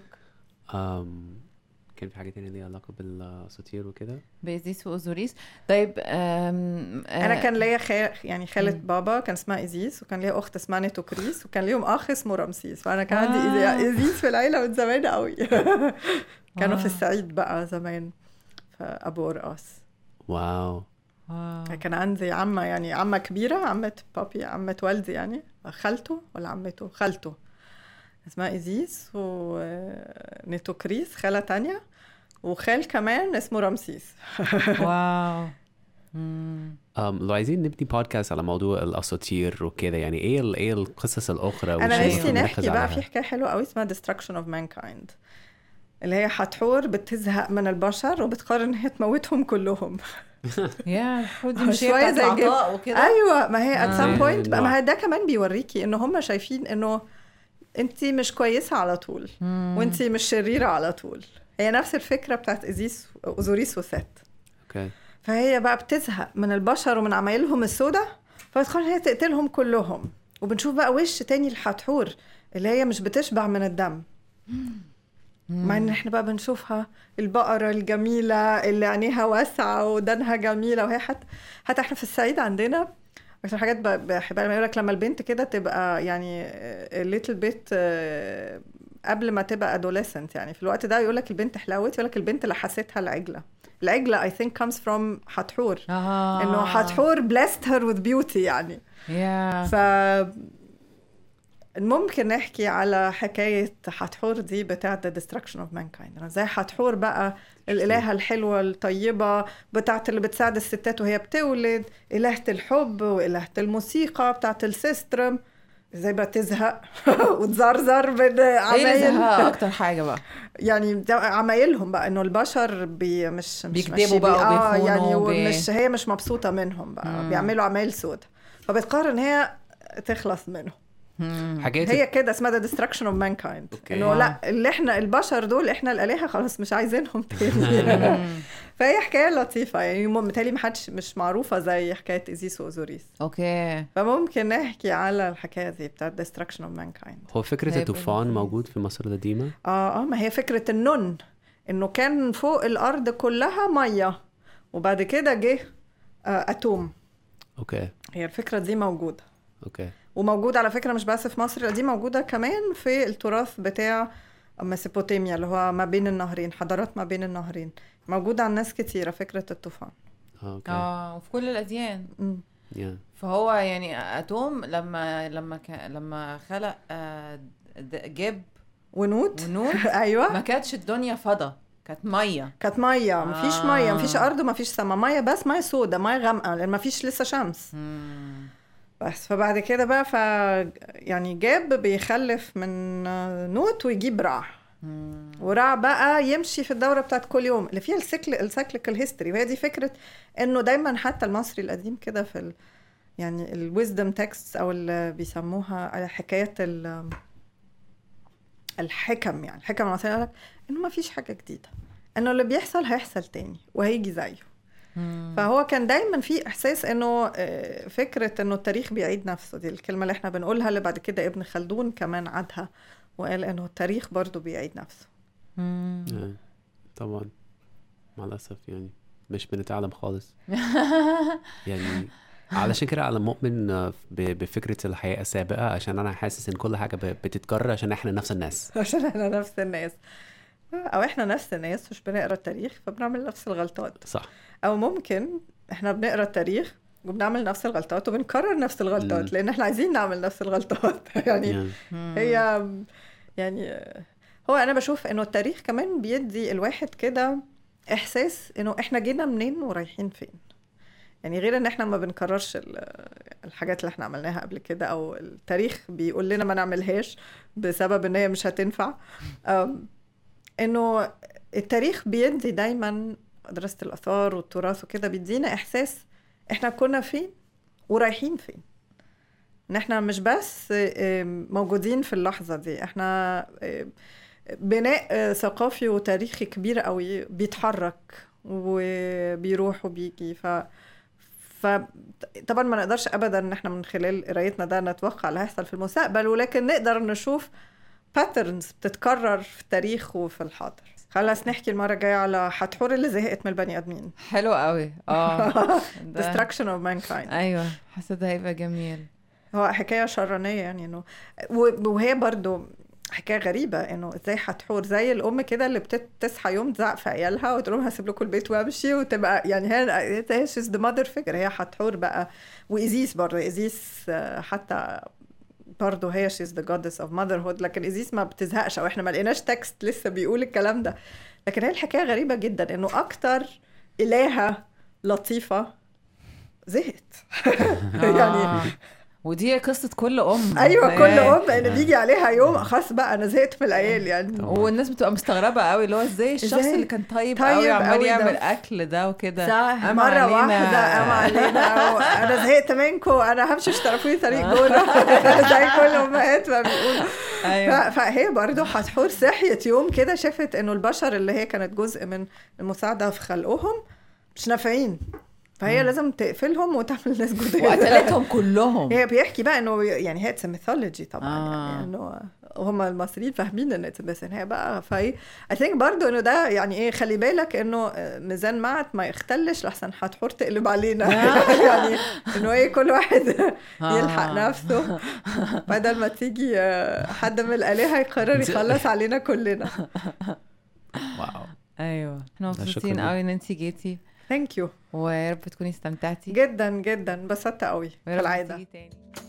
C: um, كان في حاجة تانية ليها علاقة بالسطير وكده
B: بإزيس وأوزوريس طيب أم...
A: انا
B: آه،
A: كان ليا خي... يعني خاله
B: مم.
A: بابا كان اسمها ايزيس وكان ليا اخت اسمها نيتوكريس وكان ليهم اخ اسمه رمسيس فانا كان عندي
B: آه.
A: إيزي- ايزيس في العيله من زمان قوي كانوا
B: آه.
A: في الصعيد بقى زمان في ابو قرقاص
C: واو
B: واو.
A: كان عندي عمه يعني عمه كبيره عمه بابي عمه والدي يعني خالته ولا عمته خالته اسمها ايزيس ونيتوكريس خاله تانية وخال كمان اسمه رمسيس
B: واو مم.
C: um, لو عايزين نبني بودكاست على موضوع الاساطير وكده يعني ايه ال- ايه القصص الاخرى
A: انا
C: والشيء
A: نفسي
C: اللي
A: نحكي
C: بنركز
A: بقى
C: عليها؟
A: في حكايه حلوه قوي اسمها destruction of mankind اللي هي حتحور بتزهق من البشر وبتقرر ان هي تموتهم كلهم
B: يا المفروض دي مش هي
A: شوية
B: بتاعت
A: زي الجيم.
B: العطاء وكده
A: ايوه ما هي at
B: آه.
A: some point بقى
C: نوع.
A: ما هي ده كمان بيوريكي ان هم شايفين انه انت مش كويسه على طول
B: مم.
A: وانت مش شريره على طول هي نفس الفكره بتاعت ازيس اوزوريس وست
C: اوكي
A: فهي بقى بتزهق من البشر ومن عمايلهم السوداء فبتقرر هي تقتلهم كلهم وبنشوف بقى وش تاني الحتحور اللي هي مش بتشبع من الدم مع ان احنا بقى بنشوفها البقرة الجميلة اللي عينيها واسعة ودانها جميلة وهي حتى حتى احنا في الصعيد عندنا اكتر حاجات ب- بحبها لما يقول لك لما البنت كده تبقى يعني ليتل بيت قبل ما تبقى adolescent يعني في الوقت ده يقول لك البنت حلوت يقول لك البنت لحستها العجلة العجلة I think comes from حتحور
B: آه.
A: انه حتحور blessed her with beauty يعني
B: يا
A: ف ممكن نحكي على حكاية حتحور دي بتاعة The Destruction of Mankind أنا زي حتحور بقى الإلهة الحلوة الطيبة بتاعة اللي بتساعد الستات وهي بتولد إلهة الحب وإلهة الموسيقى بتاعة السيسترم ازاي بقى تزهق وتزرزر من
B: ايه اللي زهقها
A: عمايل
B: اكتر حاجه بقى
A: يعني ده عمايلهم بقى انه البشر بي مش مش
B: بيكدبوا
A: ماشي
B: بقى
A: بي- اه
B: وبيخونوا
A: يعني
B: وبي-
A: ومش هي مش مبسوطه منهم بقى
B: مم.
A: بيعملوا عمايل سود فبتقرر ان هي تخلص منه
C: حاجات
A: هي كده اسمها the destruction of mankind
C: أوكي.
A: انه لا اللي احنا البشر دول احنا الالهه خلاص مش عايزينهم تاني فهي حكايه لطيفه يعني متهيألي ما حدش مش معروفه زي حكايه ايزيس واوزوريس
B: اوكي
A: فممكن نحكي على الحكايه دي بتاعت destruction of mankind
C: هو فكرة
B: هيبقى
C: الطوفان
B: لذيذ.
C: موجود في مصر القديمة
A: اه اه ما هي فكره النن انه كان فوق الارض كلها ميه وبعد كده جه آه اتوم
C: اوكي
A: هي الفكره دي موجوده
C: اوكي
A: وموجود على فكره مش بس في مصر دي موجوده كمان في التراث بتاع ميسوبوتاميا اللي هو ما بين النهرين حضارات ما بين النهرين موجوده عند ناس كتيره فكره الطوفان
C: آه، اوكي
B: اه وفي كل الاديان
A: مم.
C: يا
B: فهو يعني اتوم لما لما كان لما خلق آه، د- جب
A: ونود
B: ونود
A: ايوه
B: ما كانتش الدنيا فضا كانت ميه
A: كانت ميه مفيش
B: آه.
A: ميه مفيش ارض ومفيش سما ميه بس ميه سودة ميه غامقه لان مفيش لسه شمس
B: مم.
A: بس فبعد كده بقى ف يعني جاب بيخلف من نوت ويجيب رع
B: مم.
A: ورع بقى يمشي في الدوره بتاعت كل يوم اللي فيها السيكل السايكليكال هيستوري وهي دي فكره انه دايما حتى المصري القديم كده في ال... يعني الويزدم تكست او اللي بيسموها حكايات ال... الحكم يعني الحكم المصريه يقول لك انه ما فيش حاجه جديده انه اللي بيحصل هيحصل تاني وهيجي زيه
B: مم.
A: فهو كان دايما في احساس انه آه، فكره انه التاريخ بيعيد نفسه دي الكلمه اللي احنا بنقولها اللي بعد كده ابن خلدون كمان عادها وقال انه التاريخ برضو بيعيد نفسه
B: مم.
C: آه، طبعا مع الأسف يعني مش بنتعلم خالص يعني علشان كده أنا مؤمن آه، ب- بفكرة الحياة السابقة عشان أنا حاسس إن كل حاجة ب- بتتكرر عشان إحنا نفس الناس
A: عشان احنا نفس الناس او احنا نفس الناس مش بنقرا التاريخ فبنعمل نفس الغلطات
C: صح
A: او ممكن احنا بنقرا التاريخ وبنعمل نفس الغلطات وبنكرر نفس الغلطات
C: مم.
A: لان احنا عايزين نعمل نفس الغلطات يعني
C: يعني
A: هي يعني هو انا بشوف انه التاريخ كمان بيدي الواحد كده احساس انه احنا جينا منين ورايحين فين يعني غير ان احنا ما بنكررش ال- الحاجات اللي احنا عملناها قبل كده او التاريخ بيقول لنا ما نعملهاش بسبب ان هي مش هتنفع أم، انه التاريخ بيدي دايما دراسة الاثار والتراث وكده بيدينا احساس احنا كنا فين ورايحين فين ان احنا مش بس آم، موجودين في اللحظة دي احنا آم، بناء آه، ثقافي وتاريخي كبير قوي بيتحرك وبيروح وبيجي ف فطبعا ما نقدرش ابدا ان احنا من خلال قرايتنا ده نتوقع اللي هيحصل في المستقبل ولكن نقدر نشوف باترنز بتتكرر في التاريخ وفي الحاضر خلاص نحكي المرة الجاية على حتحور اللي زهقت من البني آدمين
B: حلو قوي اه ده-
A: destruction of mankind
B: ايوه حاسه ده هيبقى جميل
A: هو حكاية شرانية يعني انه و- وهي برضو حكاية غريبة انه ازاي هتحور زي الام كده اللي بتصحى يوم تزعق في عيالها وتقول لهم هسيب لكم البيت وامشي وتبقى يعني هي هي شيز ذا ماذر فيجر هي هتحور بقى وايزيس برضو ايزيس آه، حتى برضه هي شيز ذا جودس اوف ماذر هود لكن ايزيس ما بتزهقش او احنا ما لقيناش تكست لسه بيقول الكلام ده لكن هي الحكايه غريبه جدا انه اكتر الهه لطيفه زهقت يعني
B: آه. ودي قصه كل ام
A: ايوه كل
B: إيه.
A: ام اللي بيجي عليها يوم خلاص بقى انا زهقت من العيال يعني
C: طبعاً.
B: والناس بتبقى مستغربه قوي اللي هو ازاي الشخص
A: إزاي؟
B: اللي كان طيب,
A: طيب
B: قوي عمال
A: قوي ده.
B: يعمل اكل ده وكده
A: صح
B: قام
A: مرة
B: علينا-
A: واحدة قام علينا و- أنا زهقت منكم أنا همشي مش تعرفوا لي طريق جولة زي كل الأمهات ما بيقولوا
B: ايوه
A: ف- فهي برضه حتحور صحيت يوم كده شافت إنه البشر اللي هي كانت جزء من المساعدة في خلقهم مش نافعين فهي لازم تقفلهم وتعمل ناس جداد
B: وقتلتهم كلهم
A: هي بيحكي بقى انه يعني هي اتس ميثولوجي طبعا
B: آه.
A: يعني انه هم المصريين فاهمين ان اتس بس إن هي بقى فاي اي ثينك برضه انه ده يعني ايه خلي بالك انه ميزان معت ما يختلش لحسن هتحور تقلب علينا يعني انه ايه كل واحد يلحق
B: آه.
A: نفسه بدل ما تيجي آه، حد من الالهه يقرر يخلص علينا كلنا
C: واو
B: ايوه احنا
C: شكراً
B: مبسوطين
C: ليك.
B: قوي ان انت جيتي
A: ثانك يو
B: ويا رب تكوني استمتعتي
A: جدا جدا انبسطت قوي
B: ويا رب
A: كالعاده
B: تيجي تاني